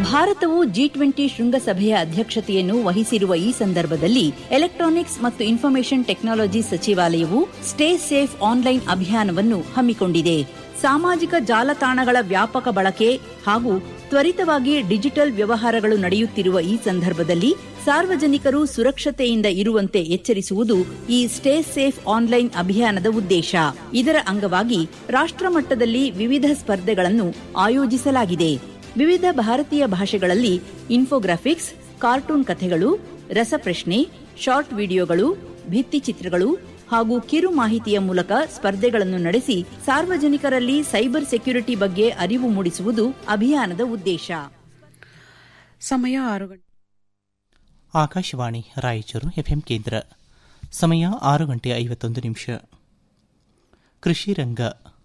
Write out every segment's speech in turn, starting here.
ಭಾರತವು G twenty ಶೃಂಗಸಭೆಯ ಅಧ್ಯಕ್ಷತೆಯನ್ನು ವಹಿಸಿರುವ ಈ ಸಂದರ್ಭದಲ್ಲಿ ಎಲೆಕ್ಟ್ರಾನಿಕ್ಸ್ ಮತ್ತು ಇನ್ಫಾರ್ಮೇಷನ್ ಟೆಕ್ನಾಲಜಿ ಸಚಿವಾಲಯವು ಸ್ಟೇ ಸೇಫ್ ಆನ್ಲೈನ್ ಅಭಿಯಾನವನ್ನು ಹಮ್ಮಿಕೊಂಡಿದೆ ಸಾಮಾಜಿಕ ಜಾಲತಾಣಗಳ ವ್ಯಾಪಕ ಬಳಕೆ ಹಾಗೂ ತ್ವರಿತವಾಗಿ ಡಿಜಿಟಲ್ ವ್ಯವಹಾರಗಳು ನಡೆಯುತ್ತಿರುವ ಈ ಸಂದರ್ಭದಲ್ಲಿ ಸಾರ್ವಜನಿಕರು ಸುರಕ್ಷತೆಯಿಂದ ಇರುವಂತೆ ಎಚ್ಚರಿಸುವುದು ಈ ಸ್ಟೇ ಸೇಫ್ ಆನ್ಲೈನ್ ಅಭಿಯಾನದ ಉದ್ದೇಶ ಇದರ ಅಂಗವಾಗಿ ರಾಷ್ಟ್ರಮಟ್ಟದಲ್ಲಿ ವಿವಿಧ ಸ್ಪರ್ಧೆಗಳನ್ನು ಆಯೋಜಿಸಲಾಗಿದೆ ವಿವಿಧ ಭಾರತೀಯ ಭಾಷೆಗಳಲ್ಲಿ ಇನ್ಫೋಗ್ರಾಫಿಕ್ಸ್ ಕಾರ್ಟೂನ್ ಕಥೆಗಳು ರಸಪ್ರಶ್ನೆ ಶಾರ್ಟ್ ವಿಡಿಯೋಗಳು ಭಿತ್ತಿಚಿತ್ರಗಳು ಹಾಗೂ ಕಿರು ಮಾಹಿತಿಯ ಮೂಲಕ ಸ್ಪರ್ಧೆಗಳನ್ನು ನಡೆಸಿ ಸಾರ್ವಜನಿಕರಲ್ಲಿ ಸೈಬರ್ ಸೆಕ್ಯುರಿಟಿ ಬಗ್ಗೆ ಅರಿವು ಮೂಡಿಸುವುದು ಅಭಿಯಾನದ ಉದ್ದೇಶ ಸಮಯ ಆರು ಗಂಟೆ ಆಕಾಶವಾಣಿ ರಾಯಚೂರು ಎಫ್ಎಂ ಕೇಂದ್ರ ಸಮಯ ಆರು ಗಂಟೆ ಐವತ್ತೊಂದು ನಿಮಿಷ ಕೃಷಿ ರಂಗ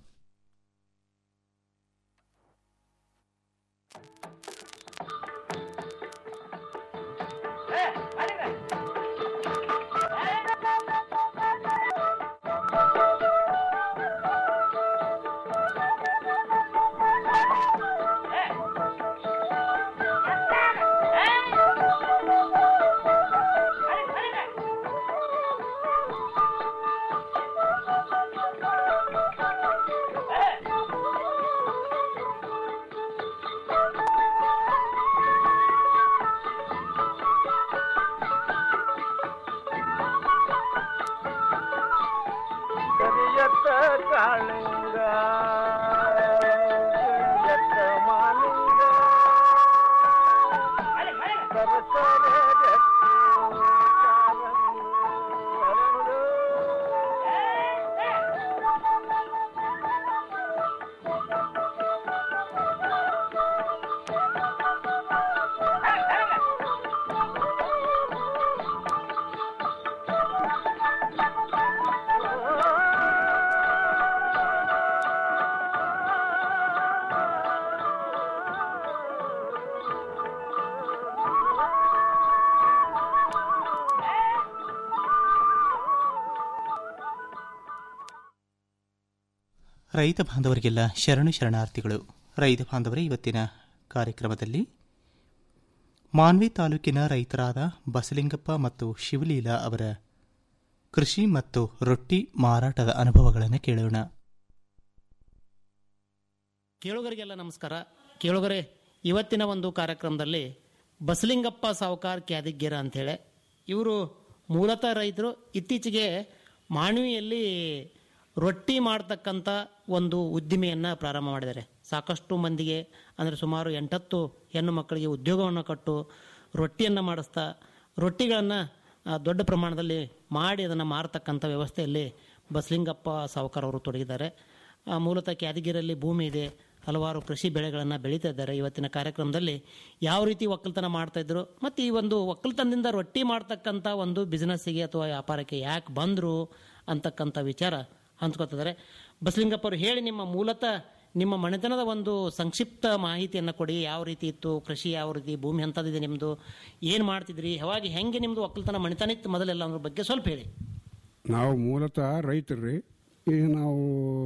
ಕರಿಯತ್ತ ಕಾಳಿಂಗ ಕರಿಯತ್ತ ಮಾಲಿಂಗ ಸರಸರ ಜಟ್ಟಿ ಕಾಲಂದು ಅರಳು. ರೈತ ಬಾಂಧವರಿಗೆಲ್ಲ ಶರಣು ಶರಣಾರ್ಥಿಗಳು ರೈತ ಬಾಂಧವರೇ ಇವತ್ತಿನ ಕಾರ್ಯಕ್ರಮದಲ್ಲಿ ಮಾನ್ವಿ ತಾಲೂಕಿನ ರೈತರಾದ ಬಸಲಿಂಗಪ್ಪ ಮತ್ತು ಶಿವಲೀಲಾ ಅವರ ಕೃಷಿ ಮತ್ತು ರೊಟ್ಟಿ ಮಾರಾಟದ ಅನುಭವಗಳನ್ನು ಕೇಳೋಣ ಕೇಳುಗರಿಗೆಲ್ಲ ನಮಸ್ಕಾರ ಕೇಳುಗರೆ ಇವತ್ತಿನ ಒಂದು ಕಾರ್ಯಕ್ರಮದಲ್ಲಿ ಬಸಲಿಂಗಪ್ಪ ಸಾವುಕಾರ್ ಕ್ಯಾದಿಗ್ಗೆರ ಅಂಥೇಳಿ ಇವರು ಮೂಲತಃ ರೈತರು ಇತ್ತೀಚೆಗೆ ಮಾನವಿಯಲ್ಲಿ ರೊಟ್ಟಿ ಮಾಡ್ತಕ್ಕಂಥ ಒಂದು ಉದ್ದಿಮೆಯನ್ನು ಪ್ರಾರಂಭ ಮಾಡಿದ್ದಾರೆ ಸಾಕಷ್ಟು ಮಂದಿಗೆ ಅಂದರೆ ಸುಮಾರು ಎಂಟತ್ತು ಹೆಣ್ಣು ಮಕ್ಕಳಿಗೆ ಉದ್ಯೋಗವನ್ನು ಕೊಟ್ಟು ರೊಟ್ಟಿಯನ್ನು ಮಾಡಿಸ್ತಾ ರೊಟ್ಟಿಗಳನ್ನು ದೊಡ್ಡ ಪ್ರಮಾಣದಲ್ಲಿ ಮಾಡಿ ಅದನ್ನು ಮಾರತಕ್ಕಂಥ ವ್ಯವಸ್ಥೆಯಲ್ಲಿ ಬಸಲಿಂಗಪ್ಪ ಸಾವುಕಾರ್ ಅವರು ತೊಡಗಿದ್ದಾರೆ ಆ, ಮೂಲತಃ ಕ್ಯಾದಗಿರಿಯಲ್ಲಿ ಭೂಮಿ ಇದೆ ಹಲವಾರು ಕೃಷಿ ಬೆಳೆಗಳನ್ನು ಬೆಳೀತಾ ಇದ್ದಾರೆ ಇವತ್ತಿನ ಕಾರ್ಯಕ್ರಮದಲ್ಲಿ ಯಾವ ರೀತಿ ಒಕ್ಕಲ್ತನ ಮಾಡ್ತಾ ಇದ್ರು ಮತ್ತು ಈ ಒಂದು ಒಕ್ಕಲ್ತನದಿಂದ ರೊಟ್ಟಿ ಮಾಡ್ತಕ್ಕಂಥ ಒಂದು ಬಿಸ್ನೆಸ್ಸಿಗೆ ಅಥವಾ ವ್ಯಾಪಾರಕ್ಕೆ ಯಾಕೆ ಬಂದರು ಅಂತಕ್ಕಂಥ ವಿಚಾರ ಹಂಚ್ಕೊತಿದ್ದಾರೆ ಬಸಲಿಂಗಪ್ಪ ಅವರು ಹೇಳಿ ನಿಮ್ಮ ಮೂಲತಃ ನಿಮ್ಮ ಮನೆತನದ ಒಂದು ಸಂಕ್ಷಿಪ್ತ ಮಾಹಿತಿಯನ್ನು ಕೊಡಿ ಯಾವ ರೀತಿ ಇತ್ತು ಕೃಷಿ ಯಾವ ರೀತಿ ಭೂಮಿ ಅಂಥದ್ದಿದೆ ನಿಮ್ಮದು ಏನು ಮಾಡ್ತಿದ್ರಿ ಯಾವಾಗ ಹೆಂಗೆ ನಿಮ್ಮದು ಒಕ್ಕಲ್ತನ ಮನೆತನ ಇತ್ತು ಮೊದಲೆಲ್ಲ ಅನ್ನೋದ್ರ ಬಗ್ಗೆ ಸ್ವಲ್ಪ ಹೇಳಿ ನಾವು ಮೂಲತಃ ರೈತರು ರೀ ಈಗ ನಾವು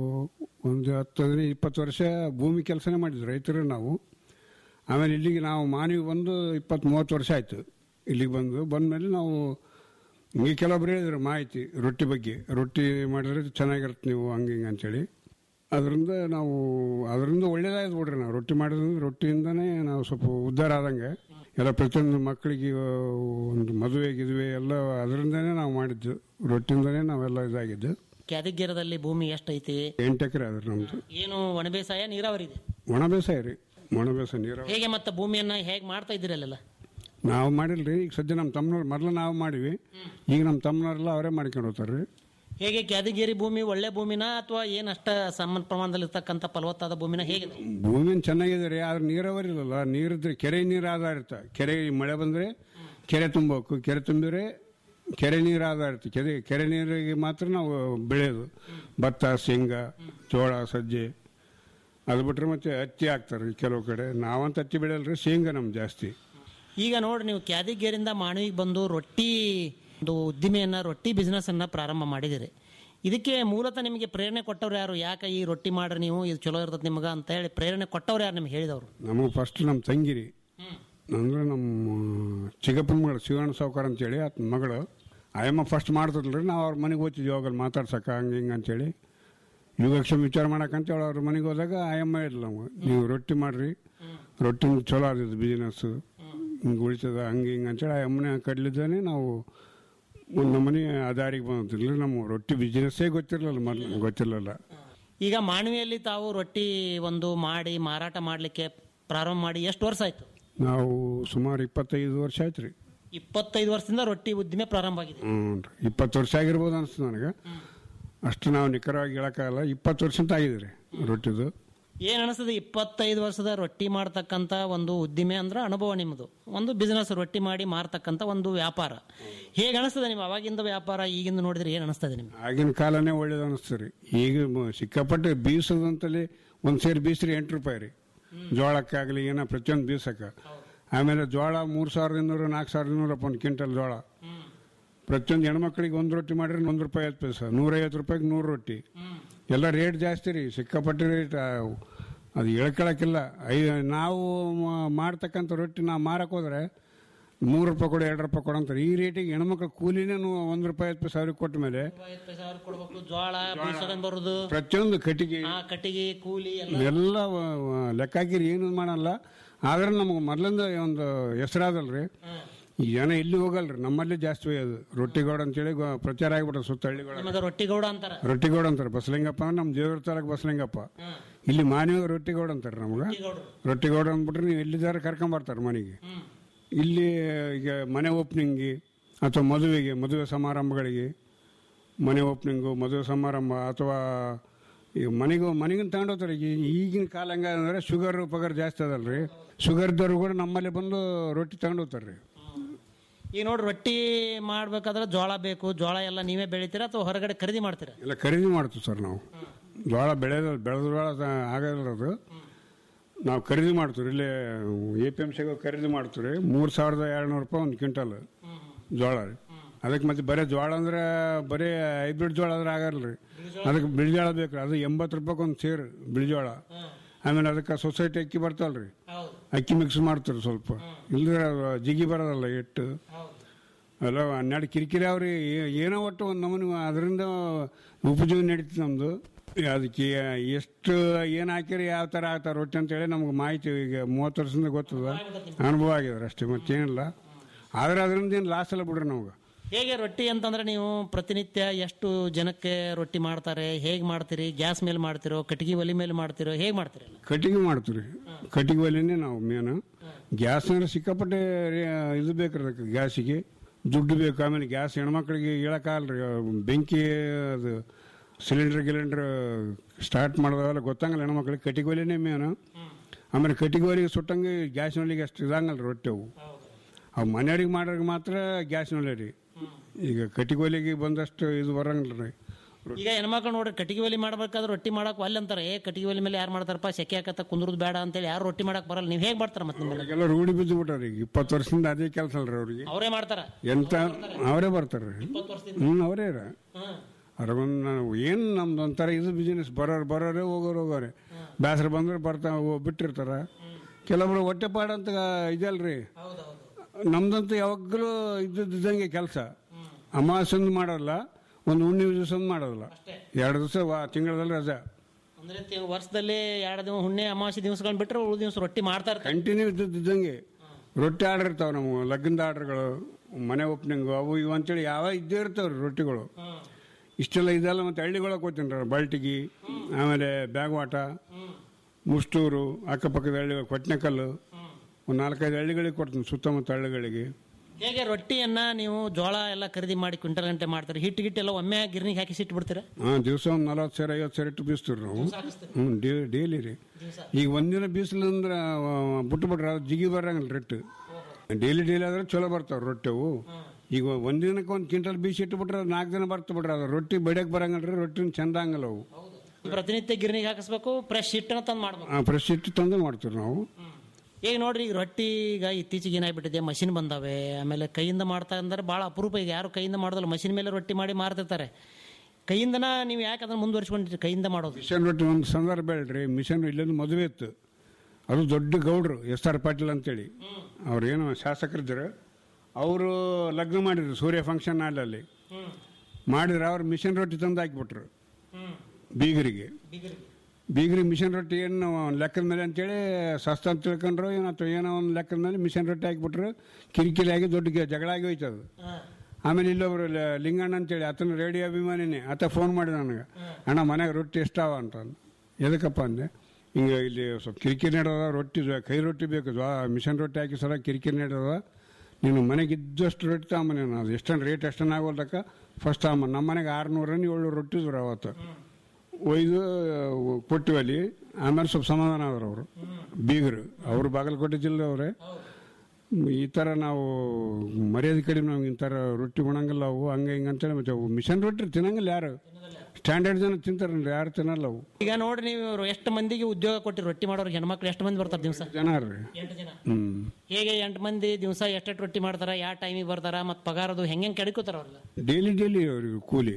ಒಂದು ಹತ್ತು ಹದಿನೈದು ಇಪ್ಪತ್ತು ವರ್ಷ ಭೂಮಿ ಕೆಲಸನೇ ಮಾಡಿದ್ವಿ ರೈತರು ನಾವು ಆಮೇಲೆ ಇಲ್ಲಿಗೆ ನಾವು ಮಾನವಿ ಬಂದು ಇಪ್ಪತ್ತು ಮೂವತ್ತು ವರ್ಷ ಆಯಿತು ಇಲ್ಲಿಗೆ ಬಂದು ಬಂದಮೇಲೆ ನಾವು ಹಿಂಗೆ ಕೆಲವೊಬ್ರು ಹೇಳಿದ್ರು ಮಾಹಿತಿ ರೊಟ್ಟಿ ಬಗ್ಗೆ ರೊಟ್ಟಿ ಮಾಡಿದ್ರೆ ಚೆನ್ನಾಗಿರುತ್ತೆ ನೀವು ಹಂಗೆ ಹಿಂಗೆ ಅಂತೇಳಿ ಅದರಿಂದ ನಾವು ಅದರಿಂದ ಒಳ್ಳೇದಾಯ್ತು ಬಿಡ್ರಿ ನಾವು ರೊಟ್ಟಿ ಮಾಡಿದ್ರಿಂದ ರೊಟ್ಟಿಯಿಂದನೇ ನಾವು ಸ್ವಲ್ಪ ಉದ್ಧಾರ ಆದಂಗೆ ಎಲ್ಲ ಪ್ರತಿಯೊಂದು ಮಕ್ಕಳಿಗೆ ಒಂದು ಮದುವೆ ಗಿದುವೆ ಎಲ್ಲ ಅದರಿಂದನೇ ನಾವು ಮಾಡಿದ್ದು ರೊಟ್ಟಿಯಿಂದನೇ ನಾವೆಲ್ಲ ಇದಾಗಿದ್ದು ಕ್ಯಾದಗಿರದಲ್ಲಿ ಭೂಮಿ ಎಷ್ಟೈತಿ ಎಂಟು ಎಕರೆ ಅದ್ರಿ ನಮ್ದು ಏನು ಒಣ ಬೇಸಾಯ ನೀರಾವರಿ ಇದೆ ಒಣ ಬೇಸಾಯ ರೀ ಒಣ ಬೇಸಾಯ ನೀರು ಹೇಗೆ ಮತ್ತೆ ಭೂಮಿಯನ್ನ ಹೇಗೆ ಮಾಡ್ತಾ ಇದ್ದೀರಿ ಅಲ್ಲೆಲ್ಲ ನಾವು ಮಾಡಿಲ್ರಿ ಈಗ ಸದ್ಯ ನಮ್ಮ ತಮ್ಮನವ್ರು ಮೊದಲು ನಾವು ಮಾಡಿವಿ ಈಗ ನಮ್ಮ ತಮ್ಮನವರೆಲ್ಲ ಅವರೇ ಮಾಡ್ಕೊಂಡು ಹೋಗ್ತಾರೆ ರೀ ಹೇಗೆ ಕ್ಯಾದಗಿರಿ ಭೂಮಿ ಒಳ್ಳೆ ಭೂಮಿನ ಅಥವಾ ಏನ್ ಅಷ್ಟ ಸಮ ಪ್ರಮಾಣದಲ್ಲಿ ಇರ್ತಕ್ಕಂಥ ಫಲವತ್ತಾದ ಭೂಮಿನ ಹೇಗಿದೆ ಭೂಮಿ ಚೆನ್ನಾಗಿದೆ ರೀ ಆದ್ರೆ ನೀರಾವರಿ ಇಲ್ಲಲ್ಲ ನೀರಿದ್ರೆ ಕೆರೆ ನೀರು ಆಧಾರಿತ ಕೆರೆ ಮಳೆ ಬಂದರೆ ಕೆರೆ ತುಂಬಬೇಕು ಕೆರೆ ತುಂಬಿದ್ರೆ ಕೆರೆ ನೀರು ಆಧಾರಿತ ಕೆರೆ ಕೆರೆ ನೀರಿಗೆ ಮಾತ್ರ ನಾವು ಬೆಳೆಯೋದು ಭತ್ತ ಶೇಂಗಾ ಜೋಳ ಸಜ್ಜೆ ಅದು ಬಿಟ್ರೆ ಮತ್ತೆ ಹತ್ತಿ ಹಾಕ್ತಾರೆ ರೀ ಕೆಲವು ಕಡೆ ನಾವಂತ ಹತ್ತಿ ಬೆಳೆಯಲ್ರಿ ಶೇಂಗಾ ನಮ್ಗೆ ಜಾಸ್ತಿ ಈಗ ನೋಡಿ ನೀವು ಕ್ಯಾದಗಿರಿಯಿಂದ ಮಾನವಿಗೆ ಬಂದು ರೊಟ್ಟಿ ಒಂದು ಉದ್ದಿಮೆಯನ್ನ ರೊಟ್ಟಿ ಬಿಸ್ನೆಸ್ ಅನ್ನ ಪ್ರಾರಂಭ ಮಾಡಿದಿರಿ ಇದಕ್ಕೆ ಮೂಲತಃ ನಿಮಗೆ ಪ್ರೇರಣೆ ಕೊಟ್ಟವ್ರು ಯಾರು ಯಾಕೆ ಈ ರೊಟ್ಟಿ ಮಾಡ್ರಿ ನೀವು ಇದು ಚಲೋ ಇರ್ತದೆ ನಿಮ್ಗೆ ಅಂತ ಹೇಳಿ ಪ್ರೇರಣೆ ಕೊಟ್ಟವ್ರು ಯಾರು ನಿಮ್ಗೆ ಹೇಳಿದವರು ನಮಗೆ ಫಸ್ಟ್ ನಮ್ಮ ತಂಗಿರಿ ಅಂದ್ರೆ ನಮ್ಮ ಚಿಕ್ಕಪ್ಪನ ಮಗಳು ಶಿವಣ್ಣ ಸಾವುಕಾರ ಅಂತೇಳಿ ಆತನ ಮಗಳು ಆಯಮ್ಮ ಫಸ್ಟ್ ಮಾಡ್ತಿದ್ರಿ ನಾವು ಅವ್ರ ಮನೆಗೆ ಹೋಗ್ತಿದ್ವಿ ಅವಾಗ ಮಾತಾಡ್ಸಕ್ಕ ಹಂಗೆ ಹಿಂಗೆ ಅಂತೇಳಿ ಯೋಗಕ್ಷೇಮ ವಿಚಾರ ಮಾಡಕ್ಕಂತ ಹೇಳಿ ಅವ್ರ ಮನೆಗೆ ಹೋದಾಗ ಆಯಮ್ಮ ಇರಲಿಲ್ಲ ನಮ್ಗೆ ನೀವು ರೊಟ್ಟಿ ಮಾಡ್ರಿ ರೊಟ್ಟಿ ಚಲೋ ಆದಿದ್ದು ಬಿಸಿನೆಸ್ ಹಿಂಗೆ ಉಳಿತದ ಹಂಗೆ ಹಿಂಗೆ ಅಂತೇಳಿ ಆಯಮ್ಮನೆ ಕಡ್ಲಿದ್ದಾನೆ ನಾವು ಒಂದು ನಮ್ಮನೆ ಆ ದಾರಿಗೆ ಬಂದಿಲ್ಲ ನಮ್ಮ ರೊಟ್ಟಿ ಬಿಸ್ನೆಸ್ಸೇ ಗೊತ್ತಿರಲಿಲ್ಲ ಮೊದಲು ಗೊತ್ತಿರಲಿಲ್ಲ ಈಗ ಮಾನವಿಯಲ್ಲಿ ತಾವು ರೊಟ್ಟಿ ಒಂದು ಮಾಡಿ ಮಾರಾಟ ಮಾಡಲಿಕ್ಕೆ ಪ್ರಾರಂಭ ಮಾಡಿ ಎಷ್ಟು ವರ್ಷ ಆಯ್ತು ನಾವು ಸುಮಾರು ಇಪ್ಪತ್ತೈದು ವರ್ಷ ಆಯ್ತು ರೀ ಇಪ್ಪತ್ತೈದು ವರ್ಷದಿಂದ ರೊಟ್ಟಿ ಉದ್ದಿಮೆ ಪ್ರಾರಂಭ ಆಗಿದೆ ಹ್ಞೂ ರೀ ಇಪ್ಪತ್ತು ವರ್ಷ ಆಗಿರ್ಬೋದು ಅನಿಸ್ತು ನನಗೆ ಅಷ್ಟು ನಾವು ನಿಖರವಾಗಿ ಹೇಳೋಕ್ಕಾಗಲ್ಲ ಇಪ್ಪತ್ತು ವರ್ಷ ಅಂತ ಆಗಿದೆ ರೀ ರೊಟ್ಟಿದು ಏನ್ ಅನಿಸ್ತದೆ ಇಪ್ಪತ್ತೈದು ವರ್ಷದ ರೊಟ್ಟಿ ಮಾಡ್ತಕ್ಕಂಥ ಒಂದು ಉದ್ದಿಮೆ ಅಂದ್ರೆ ಅನುಭವ ನಿಮ್ಮದು ಒಂದು ಬಿಸ್ನೆಸ್ ರೊಟ್ಟಿ ಮಾಡಿ ಮಾರ್ತಕ್ಕಂಥ ಒಂದು ವ್ಯಾಪಾರ ಹೇಗೆ ಅನಿಸ್ತದೆ ನಿಮ್ಮ ಅವಾಗಿಂದ ವ್ಯಾಪಾರ ಈಗಿಂದ ನೋಡಿದ್ರೆ ಏನು ಅನಿಸ್ತದೆ ನಿಮ್ಗೆ ಆಗಿನ ಕಾಲನೇ ಒಳ್ಳೇದು ಅನಿಸ್ತು ರೀ ಈಗ ಮ- ಸಿಕ್ಕಾಪಟ್ಟೆ ಬೀಸೋದಂತಲೇ ಒಂದು ಸೇರಿ ಬೀಸ್ರಿ ಎಂಟು ರೂಪಾಯಿ ರೀ ಜೋಳಕ್ಕಾಗಲಿ ಏನೋ ಪ್ರತಿಯೊಂದು ಬೀಸಕ್ಕೆ ಆಮೇಲೆ ಜೋಳ ಮೂರು ಸಾವಿರದ ಇನ್ನೂರು ನಾಲ್ಕು ಸಾವಿರದ ಇನ್ನೂರಪ್ಪ ಒಂದು ಕ್ವಿಂಟಲ್ ಜೋಳ ಪ್ರತಿಯೊಂದು ಹೆಣ್ಮಕ್ಳಿಗೆ ಒಂದು ರೊಟ್ಟಿ ಮಾಡಿದ್ರೆ ಒಂದು ರೂಪಾಯಿ ಐವತ್ತು ಪೈಸೆ ನೂರೈವತ್ತು ರೂಪಾಯಿಗೆ ನೂರು ರೊಟ್ಟಿ ಎಲ್ಲ ರೇಟ್ ಜಾಸ್ತಿ ರೀ ಸಿಕ್ಕಾಪಟ್ಟೆ ರೇಟ್ ಅದು ಹೇಳ್ಕೊಳಕ್ಕಿಲ್ಲ ಐ ನಾವು ಮ- ಮಾಡ್ತಕ್ಕಂಥ ರೊಟ್ಟಿ ನಾವು ಮಾರಕ್ಕೆ ಹೋದ್ರೆ ಮೂರು ರೂಪಾಯಿ ಕೊಡು ಎರಡು ರೂಪಾಯಿ ಕೊಡು ಅಂತಾರೆ ಈ ರೇಟಿಗೆ ಹೆಣ್ಮಕ್ಳು ಕೂಲಿನೇ ನೀವು ಒಂದು ರೂಪಾಯಿ ಐವತ್ತು ಪೈಸೆ ಅವ್ರಿಗೆ ಕೊಟ್ಟ ಮೇಲೆ ಕೊಡ್ಬೇಕು ಜೋಳ ಬೀಸಕೊಂಡ್ ಬರುದು ಪ್ರತಿಯೊಂದು ಕಟ್ಟಿಗೆ ಆ ಕಟ್ಟಿಗೆ ಕೂಲಿ ಎಲ್ಲ ಎಲ್ಲ ವ- ವ- ಲೆಕ್ಕ ಹಾಕಿರಿ ಏನು ಮಾಡಲ್ಲ ಆದ್ರೆ ನಮಗೆ ಮೊದಲಿಂದ ಒಂದು ಹೆಸರಾದಲ್ರಿ ಈ ಜನ ಎಲ್ಲಿ ಹೋಗಲ್ರಿ ನಮ್ಮಲ್ಲಿ ಜಾಸ್ತಿ ಒಯ್ಯೋದು ರೊಟ್ಟಿಗೌಡ ಅಂತೇಳಿ ಗೊ- ಪ್ರಚಾರ ಆಗ್ಬಿಟ್ಟ ಸುತ್ತ ಹಳ್ಳಿಗಳ ನಿಮ್ಮದು ರೊಟ್ಟಿ ಗೌಡ ಅಂತಾರ ರೊಟ್ಟಿಗೌಡ ಅಂತಾರೆ ಬಸಲಿಂಗಪ್ಪ ಅಂದ್ರೆ ನಮ್ಮ ದೇವ್ರ ತಾಲೂಕು ಬಸಲಿಂಗಪ್ಪ ಇಲ್ಲಿ ಮಾನವ ರೊಟ್ಟಿಗೌಡ ಅಂತಾರೆ ನಮ್ಗೆ ರೊಟ್ಟಿಗೌಡ ಅಂದ್ಬಿಟ್ರೆ ನೀವು ಎಲ್ಲಿದ್ದಾರೆ ಕರ್ಕೊಂಬರ್ತಾರೆ ಮನೆಗೆ ಇಲ್ಲಿ ಈಗ ಮನೆ ಓಪನಿಂಗ್ಗೆ ಅಥವಾ ಮದುವೆಗೆ ಮದುವೆ ಸಮಾರಂಭಗಳಿಗೆ ಮನೆ ಓಪನಿಂಗು ಮದುವೆ ಸಮಾರಂಭ ಅಥವಾ ಈಗ ಮನೆಗೂ ಮನೆಗಿನ ತಗೊಂಡೋಗ್ತಾರೆ ಈಗ ಈಗಿನ ಕಾಲ ಹಂಗ ಅಂದ್ರೆ ಶುಗರ್ ಪಗರ್ ಜಾಸ್ತಿ ಅದಲ್ರಿ ಶುಗರ್ ಇದ್ದವ್ರು ಕೂಡ ನಮ್ಮಲ್ಲಿ ಬಂದು ರೊಟ್ಟಿ ತಗೊಂಡೋಗ್ತಾರೆ ರೀ ಈಗ ನೋಡಿ ರೊಟ್ಟಿ ಮಾಡ್ಬೇಕಾದ್ರೆ ಜೋಳ ಬೇಕು ಜೋಳ ಎಲ್ಲ ನೀವೇ ಬೆಳಿತೀರಾ ಅಥವಾ ಹೊರಗಡೆ ಖರೀದಿ ಮಾಡ್ತೀರಾ ಎಲ್ಲ ಖರೀದಿ ಮಾಡ್ತೀವಿ ಸರ್ ನಾವು ಜೋಳ ಬೆಳೆದ ಬೆಳೆದ ಜೋಳ ಆಗಲ್ಲ ಅದು ನಾವು ಖರೀದಿ ಮಾಡ್ತೀವಿ ಇಲ್ಲೇ ಎ ಪಿ ಎಮ್ ಸಿಗೆ ಖರೀದಿ ಮಾಡ್ತೀವಿ ರೀ ಮೂರು ಸಾವಿರದ ಎರಡುನೂರು ರೂಪಾಯಿ ಒಂದು ಕ್ವಿಂಟಲ್ ಜೋಳ ರೀ ಅದಕ್ಕೆ ಮತ್ತೆ ಬರೀ ಜೋಳ ಅಂದ್ರೆ ಬರೀ ಹೈಬ್ರಿಡ್ ಜೋಳ ಆದ್ರೆ ಆಗಲ್ಲ ರೀ ಅದಕ್ಕೆ ಬಿಳಿ ಜೋಳ ಬೇಕು ರೀ ಅದು ಎಂಬತ್ತು ರೂಪಾಯಿ ಒಂದು ಸೇರು ಬಿಳಿ ಜೋಳ ಆಮೇಲೆ ಅದಕ್ಕೆ ಸೊಸೈಟಿ ಅಕ್ಕಿ ಬರ್ತಾವಲ್ಲ ರೀ ಅಕ್ಕಿ ಮಿಕ್ಸ್ ಮಾಡ್ತಾರೆ ಸ್ವಲ್ಪ ಇಲ್ಲದ್ರೆ ಅದು ಜಿಗಿ ಬರೋದಲ್ಲ ಹಿಟ್ಟು ಅಲ್ಲ ಹನ್ನೆರಡು ಕಿರಿಕಿರಿ ಅವ್ರಿ ಏ- ಏನೋ ಒಟ್ಟು ಒಂದು ನಮೂನಿ ಅದರಿಂದ ಉಪಜೀವನ ನಡೀತದೆ ನಮ್ಮದು ಅದಕ್ಕೆ ಎಷ್ಟು ಏನು ಹಾಕಿರಿ ಯಾವ ಥರ ಆಗ್ತಾರೆ ರೊಟ್ಟಿ ಅಂತೇಳಿ ನಮ್ಗೆ ಮಾಹಿತಿ ಈಗ ಮೂವತ್ತು ವರ್ಷದಿಂದ ಗೊತ್ತದ ಅನುಭವ ಆಗಿದೆ ಅಷ್ಟೇ ಮತ್ತೇನಿಲ್ಲ ಆದ್ರೆ ಅದರಿಂದ ಏನು ಲಾಸ್ ಎಲ್ಲ ಬಿಡ್ರಿ ನಮ್ಗೆ ಹೇಗೆ ರೊಟ್ಟಿ ಅಂತಂದ್ರೆ ನೀವು ಪ್ರತಿನಿತ್ಯ ಎಷ್ಟು ಜನಕ್ಕೆ ರೊಟ್ಟಿ ಮಾಡ್ತಾರೆ ಹೇಗೆ ಮಾಡ್ತೀರಿ ಗ್ಯಾಸ್ ಮೇಲೆ ಮಾಡ್ತಿರೋ ಕಟ್ಟಿಗೆ ಒಲಿ ಮೇಲೆ ಮಾಡ್ತಿರೋ ಹೇಗೆ ಮಾಡ್ತೀರಿ ಕಟ್ಟಿಗೆ ಮಾಡ್ತೀವಿ ರೀ ಕಟ್ಟಿಗೆ ಒಲೆನೇ ನಾವು ಮೇನು ಗ್ಯಾಸ್ ಅಂದ್ರೆ ಸಿಕ್ಕಾಪಟ್ಟೆ ರೇ- ಇದು ಬೇಕು ಅದಕ್ಕೆ ಗ್ಯಾಸಿಗೆ ದುಡ್ಡು ಬೇಕು ಆಮೇಲೆ ಗ್ಯಾಸ್ ಹೆಣ್ಮಕ್ಳಿಗೆ ಹೇಳಕ್ಕಾಗಲ್ಲ ರೀ ಬೆಂಕಿ ಅದು ಸಿಲಿಂಡರ್ ಗಿಲಿಂಡರ್ ಸ್ಟಾರ್ಟ್ ಮಾಡೋದೆಲ್ಲ ಗೊತ್ತಂಗಲ್ಲ ಹೆಣ್ಮಕ್ಳಿಗೆ ಕಟ್ಟಿಗೆ ಒಲೆನೇ ಮೇನು ಆಮೇಲೆ ಕಟ್ಟಿಗೆ ಒಲೆಗೆ ಸುಟ್ಟಂಗೆ ಗ್ಯಾಸ್ನೊಲಿಗೆ ಅಷ್ಟು ಇದಂಗಲ್ಲ ರೊಟ್ಟಿ ಅವು ಅವು ಮನೆಯವ್ರಿಗೆ ಮಾಡೋರಿಗೆ ಮಾತ್ರ ಗ್ಯಾಸ್ನೊಲೆ ರೀ ಈಗ ಕಟ್ಟಿಗೆ ಒಲೆಗೆ ಬಂದಷ್ಟು ಇದು ಬರಂಗಿಲ್ಲ ರೀ ಈಗ ಹೆಣ್ಮಕ್ಳು ನೋಡ್ರಿ ಕಟ್ಟಿಗೆ ಒಲಿ ಮಾಡ್ಬೇಕಾದ್ರೆ ರೊಟ್ಟಿ ಮಾಡಕ್ ಅಲ್ಲಿ ಅಂತಾರೆ ಏ ಕಟ್ಟಿಗೆ ಒಲಿ ಮೇಲೆ ಯಾರು ಮಾಡ್ತಾರಪ್ಪ ಸೆಕೆ ಹಾಕತ್ತ ಕುಂದ್ರದ್ ಬೇಡ ಅಂತೇಳಿ ಯಾರು ರೊಟ್ಟಿ ಮಾಡಕ್ ಬರಲ್ಲ ನೀವು ಹೇಗೆ ಮಾಡ್ತಾರ ಮತ್ತೆ ನಿಮ್ಮಲ್ಲಿ ಎಲ್ಲ ರೂಢಿ ಬಿದ್ದು ಬಿಟ್ಟಾರ ಈಗ ಇಪ್ಪತ್ತು ವರ್ಷದಿಂದ ಅದೇ ಕೆಲಸ ಅಲ್ರಿ ಅವ್ರಿಗೆ ಅವರೇ ಮಾಡ್ತಾರ ಎಂತ ಅವರೇ ಬರ್ತಾರೆ ಹ್ಞೂ ಅವರೇ ಅದ್ರಾಗೊಂದು ನಾವು ಏನು ನಮ್ದು ಒಂಥರ ಇದು ಬಿಸ್ನೆಸ್ ಬರೋರು ಬರೋರೆ ಹೋಗೋರು ಹೋಗೋರೆ ಬೇಸರ ಬಂದ್ರೆ ಬರ್ತಾ ಹೋ- ಬಿಟ್ಟಿರ್ತಾರ ಕೆಲವೊಬ್ರು ಹೊಟ್ಟೆಪಾಡು ಅಂತ ಇದಲ್ರಿ ನಮ್ದಂತೂ ಯಾವಾಗಲೂ ಇದ್ದಿದ್ದಂಗೆ ಕೆಲಸ ಅಮಾವಾಸ್ಯಂದು ಮಾಡೋಲ್ಲ ಒಂದು ಹುಣ್ಣಿಮೆ ದಿವಸ ಮಾಡೋದಿಲ್ಲ ಎರಡು ದಿವಸ ತಿಂಗಳಲ್ಲಿ ರಜಾ ಅಂದ್ರೆ ತಿ- ವರ್ಷದಲ್ಲಿ ಎರಡು ದಿನ ಹುಣ್ಣೆ ಅಮಾವಾಸ್ಯೆ ದಿವಸಗಳನ್ನ ಬಿಟ್ಟರೆ ಉಳಿದ ದಿವಸ ರೊಟ್ಟಿ ಮಾಡ್ತಾ ಇರ್ತಾರೆ ಕಂಟಿನ್ಯೂ ಇದ್ದಿದ್ದಂಗೆ ರೊಟ್ಟಿ ಆರ್ಡರ್ ಇರ್ತಾವೆ ನಮ್ಮ ಲಗ್ನದ ಆರ್ಡರ್ಗಳು ಮನೆ ಓಪನಿಂಗು ಅವು ಇವು ಅಂತೇಳಿ ಯಾವ ಇದ್ದೇ ಇರ್ತಾವ್ರಿ ರೊಟ್ಟಿಗಳು ಇಷ್ಟೆಲ್ಲ ಇದೆಲ್ಲ ಮತ್ತೆ ಹಳ್ಳಿಗಳಕ್ಕೆ ಹೋಗ್ತೀನಿ ರೀ ಬಲ್ಟಿಗಿ ಆಮೇಲೆ ಬ್ಯಾಗ್ವಾಟ ಮುಷ್ಟೂರು ಅಕ್ಕಪಕ್ಕದ ಹಳ್ಳಿ ಕೊಟ್ನೆಕಲ್ಲು ಒಂದು ನಾಲ್ಕೈದು ಹಳ್ಳಿಗಳಿಗೆ ಕೊಡ್ತೀನಿ ಸುತ್ತಮುತ್ತ ಹಳ್ಳಿಗಳಿಗೆ ಹೇಗೆ ರೊಟ್ಟಿಯನ್ನ ನೀವು ಜೋಳ ಎಲ್ಲ ಖರೀದಿ ಮಾಡಿ ಕ್ವಿಂಟಲ್ ಗಂಟೆ ಮಾಡ್ತಾರೆ ಹಿಟ್ಟು ಗಿಟ್ಟು ಎಲ್ಲ ಒಮ್ಮೆ ಗಿರ್ನಿಗೆ ಹಾಕಿ ಸಿಟ್ಟು ಬಿಡ್ತೀರಾ ಹಾಂ ದಿವಸ ಒಂದು ನಲವತ್ತು ಸೇರು ಐವತ್ತು ಸೇರು ಇಟ್ಟು ಬೀಸ್ತೀವಿ ನಾವು ಹ್ಞೂ ಡೈಲಿ ರೀ ಈಗ ಒಂದಿನ ಬೀಸಲು ಅಂದ್ರೆ ಬಿಟ್ಟು ಬಿಟ್ರೆ ಅದು ಜಿಗಿ ಬರಂಗಿಲ್ಲ ರೇಟ್ ಡೈಲಿ ಡೈಲಿ ಆದ್ರೆ ಚಲೋ ಬರ್ತಾವೆ ರೊಟ್ಟಿ ಅವು ಈಗ ಒಂದಿನಕ್ಕೆ ಒಂದು ಕ್ವಿಂಟಲ್ ಬೀಸಿ ಇಟ್ಬಿಟ್ರೆ ನಾಲ್ಕು ದಿನ ಬರ್ತಾ ಬಿಟ್ರೆ ಅದು ರೊಟ್ಟಿ ಬಡಿಯಕ್ಕೆ ಬರಂಗಿಲ್ಲ ರೀ ರೊಟ್ಟಿನ ಚಂದ ಹಂಗಲ್ಲ ಅವು ಪ್ರತಿನಿತ್ಯ ಗಿರ್ನಿಗೆ ಹಾಕಿಸ್ಬೇಕು ಫ್ರೆಶ್ ಹಿಟ್ಟನ್ನ ತಂದು ಮಾಡ್ಬೇಕು ಫ್ರೆಶ್ ಇಟ್ಟು ತಂದು ಮಾಡ್ತೀವಿ ನಾವು ಈಗ ನೋಡ್ರಿ ಈಗ ರೊಟ್ಟಿ ಈಗ ಇತ್ತೀಚೆಗೆ ಏನಾಗ್ಬಿಟ್ಟಿದೆ ಮಷಿನ್ ಬಂದಾವೆ ಆಮೇಲೆ ಕೈಯಿಂದ ಮಾಡ್ತಾ ಅಂದ್ರೆ ಭಾಳ ಅಪರೂಪ ಈಗ ಯಾರು ಕೈಯಿಂದ ಮಾಡೋದಿಲ್ಲ ಮಷಿನ್ ಮೇಲೆ ರೊಟ್ಟಿ ಮಾಡಿ ಮಾರ್ತಿರ್ತಾರೆ ಕೈಯಿಂದನ ನೀವು ಯಾಕೆ ಅದನ್ನ ಮುಂದುವರಿಸ್ಕೊಂಡಿರಿ ಕೈಯಿಂದ ಮಾಡೋದು ಮಿಷನ್ ರೊಟ್ಟಿ ಒಂದು ಸಂದರ್ಭ ಹೇಳ್ರಿ ಮಿಷನ್ ಇಲ್ಲೊಂದು ಮದುವೆ ಇತ್ತು ಅದು ದೊಡ್ಡ ಗೌಡ್ರು ಎಸ್ ಆರ್ ಪಾಟೀಲ್ ಅಂತೇಳಿ ಅವ್ರೇನು ಶಾಸಕರಿದ್ದರು ಅವರು ಲಗ್ನ ಮಾಡಿದ್ರು ಸೂರ್ಯ ಫಂಕ್ಷನ್ ಹಾಲಲ್ಲಿ ಮಾಡಿದ್ರೆ ಅವ್ರು ಮಿಷನ್ ರೊಟ್ಟಿ ತಂದು ಹಾಕಿಬಿಟ್ರು ಬೀಗರಿಗೆ ಬೀಗರಿಗೆ ಮಿಷನ್ ರೊಟ್ಟಿ ಏನು ಲೆಕ್ಕದ ಮೇಲೆ ಅಂತೇಳಿ ಸಸ್ತ ಅಂತ ತಿಳ್ಕೊಂಡ್ರು ಏನೋ ಅಥವಾ ಏನೋ ಒಂದು ಲೆಕ್ಕದ ಮೇಲೆ ಮಿಷನ್ ರೊಟ್ಟಿ ಹಾಕಿಬಿಟ್ರು ಕಿರಿಕಿರಿ ಆಗಿ ದೊಡ್ಡ ಗೆ- ಜಗಳ ಆಗಿ ಹೋಯ್ತು ಅದು ಆಮೇಲೆ ಇಲ್ಲೊಬ್ರು ಲ- ಲಿಂಗಣ್ಣ ಅಂತೇಳಿ ಆತನ ರೇಡಿಯೋ ಅಭಿಮಾನಿನೇ ಆತ ಫೋನ್ ಮಾಡಿದ ನನಗೆ ಅಣ್ಣ ಮನೆಗೆ ರೊಟ್ಟಿ ಎಷ್ಟಾವ ಅಂತ ಅಂದ. ಎದಕ್ಕಪ್ಪ ಅಂದೆ ಹಿಂಗೆ ಇಲ್ಲಿ ಸ್ವಲ್ಪ ಕಿರಿಕಿರಿ ನಡೆದ ರೊಟ್ಟಿ ಜ್ವ- ಕೈ ರೊಟ್ಟಿ ಬೇಕು ಜ್ವ- ಮಿಷನ್ ರೊಟ್ಟಿ ಹಾಕಿ ಸಲ ಕಿರಿಕಿರಿ ನಡೆದ ನೀನು ಮನೆಗೆ ಇದ್ದಷ್ಟು ರೊಟ್ಟಿ ತಗೊಂಬನಿ ಅದು ಎಷ್ಟನ್ನು ರೇಟ್ ಎಷ್ಟನ್ನು ಆಗೋಲ್ದಕ್ಕ ಫಸ್ಟ್ ತಗೊಂಬ ನಮ್ಮ ಮನೆಗೆ ಆರುನೂರನ್ನು ಏಳ್ನೂರು ರೊಟ್ಟಿ ಇದ್ರು ಅವತ್ತು ಒಯ್ದು ಕೊಟ್ಟಿವಿ ಅಲ್ಲಿ ಆಮೇಲೆ ಸ್ವಲ್ಪ ಸಮಾಧಾನ ಆದ್ರು ಅವರು ಬೀಗರು ಅವರು ಬಾಗಲಕೋಟೆ ಜಿಲ್ಲೆ ಅವರೇ ಈ ಥರ ನಾವು ಮರ್ಯಾದೆ ಕಡಿಮೆ ನಾವು ಈ ಥರ ರೊಟ್ಟಿ ಉಣಂಗಿಲ್ಲ ಅವು ಹಂಗೆ ಹಿಂಗೆ ಅಂತೇಳಿ ಮತ್ತೆ ಅವು ಮಿಷನ್ ರೊಟ್ಟಿ ತಿನ್ನಂಗಿಲ್ಲ ಯಾರು ಸ್ಟ್ಯಾಂಡರ್ಡ್ ಜನ ತಿಂತಾರಲ್ರಿ ಯಾರು ತಿನ್ನಲ್ಲ ಅವು ಈಗ ನೋಡ್ರಿ ನೀವು ಎಷ್ಟು ಮಂದಿಗೆ ಉದ್ಯೋಗ ಕೊಟ್ಟಿರಿ ರೊಟ್ಟಿ ಮಾಡೋರು ಹೆಣ್ಮಕ್ಳು ಎಷ್ಟು ಮಂದಿ ಬರ್ತಾರೆ ದಿವಸ ಜನ ರೀ ಎಂಟು ಜನ ಹ್ಞೂ ಹೇಗೆ ಎಂಟು ಮಂದಿ ದಿವಸ ಎಷ್ಟೆಷ್ಟು ರೊಟ್ಟಿ ಮಾಡ್ತಾರ ಯಾವ ಟೈಮಿಗೆ ಬರ್ತಾರ ಮತ್ತು ಪಗಾರದು ಹೆಂಗೆ ಹೆಂಗೆ ಕೆಡಕೋತಾರ ಅವ್ರಲ್ಲ ಡೈಲಿ ಡೈಲಿ ಅವ್ರಿಗೆ ಕೂಲಿ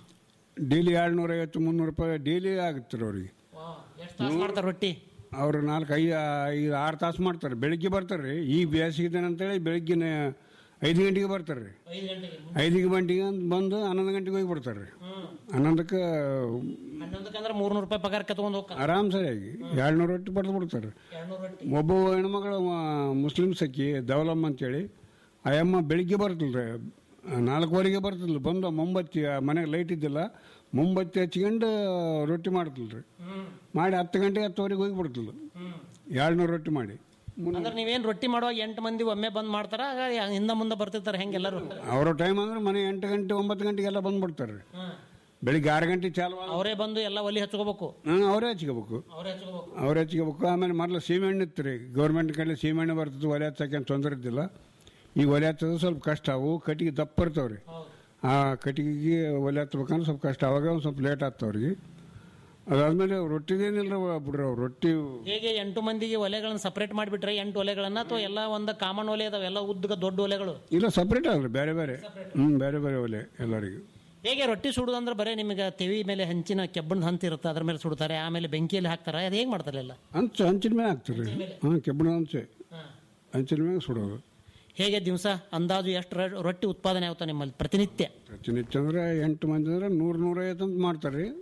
ಡೈಲಿ ಏಳ್ನೂರೈವತ್ತು ಮುನ್ನೂರು ರೂಪಾಯಿ ಡೈಲಿ ಆಗುತ್ತೆ ರೀ ಅವ್ರಿಗೆ ಎಷ್ಟು ತಾಸು ಮಾಡ್ತಾರ ರೊಟ್ಟಿ ಅವರು ನಾಲ್ಕು ಐದು ಐದು ಆರು ತಾಸು ಮಾಡ್ತಾರೆ ಬೆಳಿಗ್ಗೆ ಬರ್ತಾರೆ ರೀ ಈಗ ಬೇಸಿಗೆ ಅಂತೇಳಿ ಬೆಳಿಗ್ಗಿನ ಐದು ಗಂಟೆಗೆ ಬರ್ತಾರೆ ರೀ ಐದು ಗಂಟೆಗೆ ಐದು ಗಂಟೆಗೆ ಅಂತ ಬಂದು ಹನ್ನೊಂದು ಗಂಟೆಗೆ ಹೋಗಿ ಬಿಡ್ತಾರೆ ರೀ ಹನ್ನೊಂದಕ್ಕೆ ಹನ್ನೊಂದಕ್ಕಂದ್ರೆ ಮೂರ್ನೂರು ರೂಪಾಯಿ ಪಗಾರ ಕತ್ಕೊಂಡು ಹೋಗ್ತಾರೆ ಆರಾಮ್ ಸರಿಯಾಗಿ ಏಳ್ನೂರು ರೊಟ್ಟಿ ಬಡ್ದು ಬಿಡ್ತಾರೆ ಎರಡ್ನೂರು ರೊಟ್ಟಿ ಒಬ್ಬ ಹೆಣ್ಮಗಳು ಮುಸ್ಲಿಮ್ಸ್ ಅಕ್ಕಿ ದವಲಮ್ಮ ಅಂತೇಳಿ ಆ ಅಮ್ಮ ಬೆಳಿಗ್ಗೆ ಬರ್ತಲ್ರಿ ನಾಲ್ಕುವರೆಗೆ ಬರ್ತಲ್ಲ ಬಂದು ಮೊಂಬತ್ತಿ ಆ ಮನೆಗೆ ಲೈಟ್ ಇದ್ದಿಲ್ಲ ಮೊಂಬತ್ತಿ ಹಚ್ಕೊಂಡು ರೊಟ್ಟಿ ಮಾಡ್ತಲ್ರಿ ಮಾಡಿ ಹತ್ತು ಗಂಟೆ ಹತ್ತುವರೆಗೆ ಹೋಗಿ ಬಿಡ್ತಲ್ಲ ಏಳ್ನೂರು ರೊಟ್ಟಿ ಮಾಡಿ ಮುನ್ನ- ಅಂದ್ರೆ ನೀವೇನು ರೊಟ್ಟಿ ಮಾಡುವಾಗ ಎಂಟು ಮಂದಿ ಒಮ್ಮೆ ಬಂದ್ ಮಾಡ್ತಾರ ಆಗ ಹಿಂದ ಮುಂದೆ ಬರ್ತಿರ್ತಾರೆ ಹೆಂಗೆಲ್ಲರೂ ಅವರ ಟೈಮ್ ಅಂದ್ರೆ ಮನೆ ಎಂಟು ಗಂಟೆ ಒಂಬತ್ತು ಗಂಟೆಗೆಲ್ಲ ಬಂದ್ಬಿಡ್ತಾರೆ ರೀ ಬೆಳಿಗ್ಗೆ ಆರು ಗಂಟೆ ಚಾಲು ಅವರೇ ಬಂದು ಎಲ್ಲ ಒಲಿ ಹಚ್ಕೋಬೇಕು ನಾನು ಅವರೇ ಹಚ್ಕೋಬೇಕು ಅವರೇ ಹಚ್ಕೋಬೇಕು ಅವ್ರು ಹಚ್ಕೋಬೇಕು ಆಮೇಲೆ ಮೊದಲು ಸೀಮೆಣ್ಣೆ ಇತ್ತು ರೀ ಗೌರ್ಮೆಂಟ್ ಕಡೆ ಸೀಮೆಣ್ಣೆ ಬರ್ತದೆ ಒಲೆ ಹಚ್ಚಕ್ಕೆ ತೊಂದರೆ ಇದ್ದಿಲ್ಲ ಈಗ ಒಲೆ ಹಚ್ಚೋದು ಸ್ವಲ್ಪ ಕಷ್ಟ ಅವು ಕಟ್ಟಿಗೆ ದಪ್ಪ ಇರ್ತಾವ್ರಿ ಆ ಕಟ್ಟಿಗೆಗೆ ಒಲೆ ಹಚ್ಬೇಕಂದ್ರೆ ಸ್ವಲ್ಪ ಕಷ್ಟ ಅವಾಗ ಒಂದು ಸ್ವಲ್ಪ ಲೇಟ್ ಆಗ್ತಾವ ಅವ್ರಿಗೆ ಅದಾದ್ಮೇಲೆ ರೊಟ್ಟಿದೇನಿಲ್ಲ ಬಿಡ್ರಿ ಅವ್ರು ರೊಟ್ಟಿ ಹೇಗೆ ಎಂಟು ಮಂದಿಗೆ ಒಲೆಗಳನ್ನ ಸಪರೇಟ್ ಮಾಡಿಬಿಟ್ರೆ ಎಂಟು ಒಲೆಗಳನ್ನ ಅಥವಾ ಎಲ್ಲ ಒಂದು ಕಾಮನ್ ಒಲೆ ಅದಾವ ಎಲ್ಲ ಉದ್ದಗ ದೊಡ್ಡ ಒಲೆಗಳು ಇಲ್ಲ ಸಪ್ರೇಟ್ ಅಲ್ರಿ ಬೇರೆ ಬೇರೆ ಹ್ಞೂ ಬೇರೆ ಬೇರೆ ಒಲೆ ಎಲ್ಲರಿಗೂ ಹೇಗೆ ರೊಟ್ಟಿ ಸುಡುದು ಅಂದ್ರೆ ಬರೀ ನಿಮಗೆ ತೆವಿ ಮೇಲೆ ಹಂಚಿನ ಕೆಬ್ಬಣದ ಹಂತ ಇರುತ್ತೆ ಅದ್ರ ಮೇಲೆ ಸುಡ್ತಾರೆ ಆಮೇಲೆ ಬೆಂಕಿಯಲ್ಲಿ ಹಾಕ್ತಾರೆ ಅದು ಹೇಗೆ ಮಾಡ್ತಾರೆ ಎಲ್ಲ ಹಂಚು ಹಂಚಿನ ಮೇಲೆ ಹಾಕ್ತೀರಿ ಹಾಂ ಕೆಬ್ಬಣ ಹಂಚೆ ಹಂಚಿನ ಮೇಲೆ ಸುಡೋದು ಹೇಗೆ ದಿವಸ ಅಂದಾಜು ಎಷ್ಟು ರ- ರೊಟ್ಟಿ ಉತ್ಪಾದನೆ ಆಗುತ್ತೆ ನಿಮ್ಮಲ್ಲಿ ಪ್ರತಿನಿತ್ಯ ಪ್ರತಿನಿತ್ಯ ಅಂದ್ರೆ ಎಂಟು ಮಂದಿ ಅಂದ್ರೆ ನೂರು ನೂರೈವತ್ತು ಅಂತ ಮಾಡ್ತಾರೆ ರೀ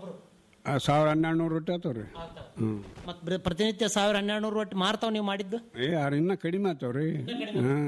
ಆ, ಸಾವಿರ ಹನ್ನೆರಡು ನೂರು ರೊಟ್ಟಿ ಆಗ್ತಾವ್ರಿ ಹ್ಞೂ ಮತ್ತು ಪ್ರತಿನಿತ್ಯ ಸಾವಿರ ಹನ್ನೆರಡು ನೂರು ರೊಟ್ಟಿ ಮಾರ್ತಾವ ನೀವು ಮಾಡಿದ್ದು ಏ ಯಾರು ಇನ್ನೂ ಕಡಿಮೆ ಆಗ್ತಾವ್ರಿ ಹಾಂ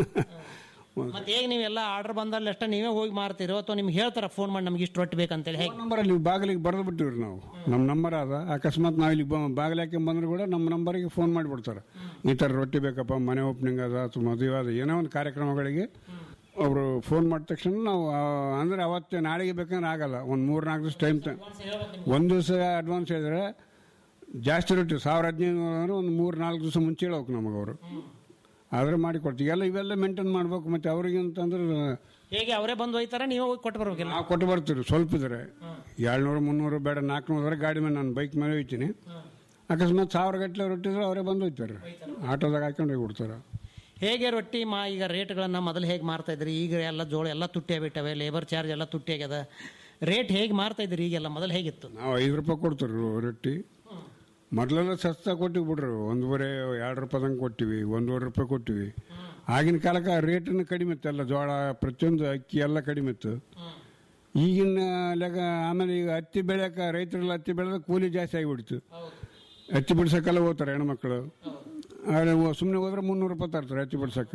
ಮತ್ತೆ ಹೇಗೆ ನೀವೆಲ್ಲ ಆರ್ಡರ್ ಬಂದಲ್ಲಿ ಅಷ್ಟ ನೀವೇ ಹೋಗಿ ಮಾರ್ತೀರೋ ಅಥವಾ ನಿಮ್ಗೆ ಹೇಳ್ತಾರ ಫೋನ್ ಮಾಡಿ ನಮ್ಗೆ ಇಷ್ಟು ರೊಟ್ಟಿ ಬೇಕಂತೇಳಿ ಹೇಗೆ ನಂಬರಲ್ಲಿ ಬಾಗಿಲಿಗೆ ಬರೆದು ಬಿಟ್ಟಿವ್ರಿ ನಾವು ನಮ್ಮ ನಂಬರ್ ಅದ ಅಕಸ್ಮಾತ್ ನಾವು ಇಲ್ಲಿ ಬಾಗಿಲು ಹಾಕಿ ಬಂದ್ರೆ ಕೂಡ ನಮ್ಮ ನಂಬರಿಗೆ ಫೋನ್ ಮಾಡಿಬಿಡ್ತಾರೆ ಈ ಥರ ರೊಟ್ಟಿ ಬೇಕಪ್ಪ ಮನೆ ಓಪನಿಂಗ್ ಅದ ಅಥವಾ ಮದುವೆ ಅದ ಏನೋ ಒಂದು ಕಾರ್ಯಕ್ರಮಗಳಿಗೆ ಅವರು ಫೋನ್ ಮಾಡಿದ ತಕ್ಷಣ ನಾವು ಆ, ಅಂದ್ರೆ ಅವತ್ತೇ ನಾಳೆಗೆ ಬೇಕಂದ್ರೆ ಆಗಲ್ಲ ಒಂದು ಮೂರು ನಾಲ್ಕು ದಿವಸ ಟೈಮ್ ಒಂದು ದಿವಸ ಅಡ್ವಾನ್ಸ್ ಹೇಳಿದ್ರೆ ಜಾಸ್ತಿ ರೊಟ್ಟಿ ಸಾವಿರ ಹದಿನೈದು ಅಂದ್ರೆ ಒಂದು ಮೂರು ನಾಲ್ಕು ದಿವಸ ಮುಂಚೆ ಹೇಳ್ಬೇಕು ನಮಗೆ ಅವರು ಆದ್ರೆ ಮಾಡಿ ಕೊಡ್ತೀವಿ ಎಲ್ಲ ಇವೆಲ್ಲ ಮೇಂಟೈನ್ ಮಾಡ್ಬೇಕು ಮತ್ತೆ ಅವ್ರಿಗೆ ಅಂತಂದ್ರೆ ಹೇಗೆ ಅವರೇ ಬಂದು ಒಯ್ತಾರ ನೀವು ಹೋಗಿ ಕೊಟ್ಟು ಬರ್ಬೇಕಿಲ್ಲ ನಾವು ಕೊಟ್ಟು ಬರ್ತೀವಿ ಸ್ವಲ್ಪ ಇದ್ರೆ ಏಳ್ನೂರು ಮುನ್ನೂರು ಬೇಡ ನಾಲ್ಕುನೂರು ಗಾಡಿ ಮೇಲೆ ನಾನು ಬೈಕ್ ಮೇಲೆ ಹೋಯ್ತೀನಿ ಅಕಸ್ಮಾತ್ ಸಾವಿರ ಗಟ್ಟಲೆ ರೊಟ್ಟಿದ್ರೆ ಅವರೇ ಬಂದು ಹೋಯ್ತಾರೆ ಆಟೋದಾಗ ಹಾಕೊಂಡು ಹೋಗಿ ಬಿಡ್ತಾರೆ ಹೇಗೆ ರೊಟ್ಟಿ ಮಾ ಈಗ ರೇಟ್ಗಳನ್ನ ಮೊದಲು ಹೇಗೆ ಮಾರ್ತಾ ಇದ್ರಿ ಈಗ ಎಲ್ಲ ಜೋಳ ಎಲ್ಲ ತುಟ್ಟಿ ಆಗ್ಬಿಟ್ಟವೆ ಲೇಬರ್ ಚಾರ್ಜ್ ಎಲ್ಲ ತುಟ್ಟಿ ಆಗ್ಯದ ರೇಟ್ ಹೇಗೆ ಮಾರ್ತಾ ಇದ್ರಿ ಈಗೆಲ್ಲ ಮೊದಲು ಹೇಗಿತ್ತು ನಾವು ಐದು ರೂಪಾಯಿ ಕೊಡ್ತೀವಿ ರೊ- ರೊಟ್ಟಿ ಮೊದಲೆಲ್ಲ ಸಸ್ತ ಕೊಟ್ಟಿವಿ ಬಿಡ್ರಿ ಒಂದೂವರೆ ಎರಡು ರೂಪಾಯಿದಂಗೆ ಕೊಟ್ಟಿವಿ ಒಂದೂವರೆ ರೂಪಾಯಿ ಕೊಟ್ಟಿವಿ ಆಗಿನ ಕಾಲಕ್ಕೆ ರೇಟನ್ನು ಕಡಿಮೆ ಇತ್ತು ಎಲ್ಲ ಜೋಳ ಪ್ರತಿಯೊಂದು ಅಕ್ಕಿ ಎಲ್ಲ ಕಡಿಮೆ ಇತ್ತು ಈಗಿನ ಲೆಕ್ಕ ಆಮೇಲೆ ಈಗ ಹತ್ತಿ ಬೆಳೆಯಕ್ಕೆ ರೈತರೆಲ್ಲ ಹತ್ತಿ ಬೆಳೆದ ಕೂಲಿ ಜಾಸ್ತಿ ಆಗಿಬಿಡ್ತು ಹತ್ತಿ ಬಿಡ್ಸಕ್ಕೆಲ್ಲ ಹೋಗ್ತಾರೆ ಹೆಣ್ಮಕ್ಳು ಆದರೆ ಸುಮ್ಮನೆ ಹೋದ್ರೆ ಮುನ್ನೂರು ರೂಪಾಯಿ ತರ್ತಾರೆ ಹತ್ತಿ ಬಿಡ್ಸಕ್ಕೆ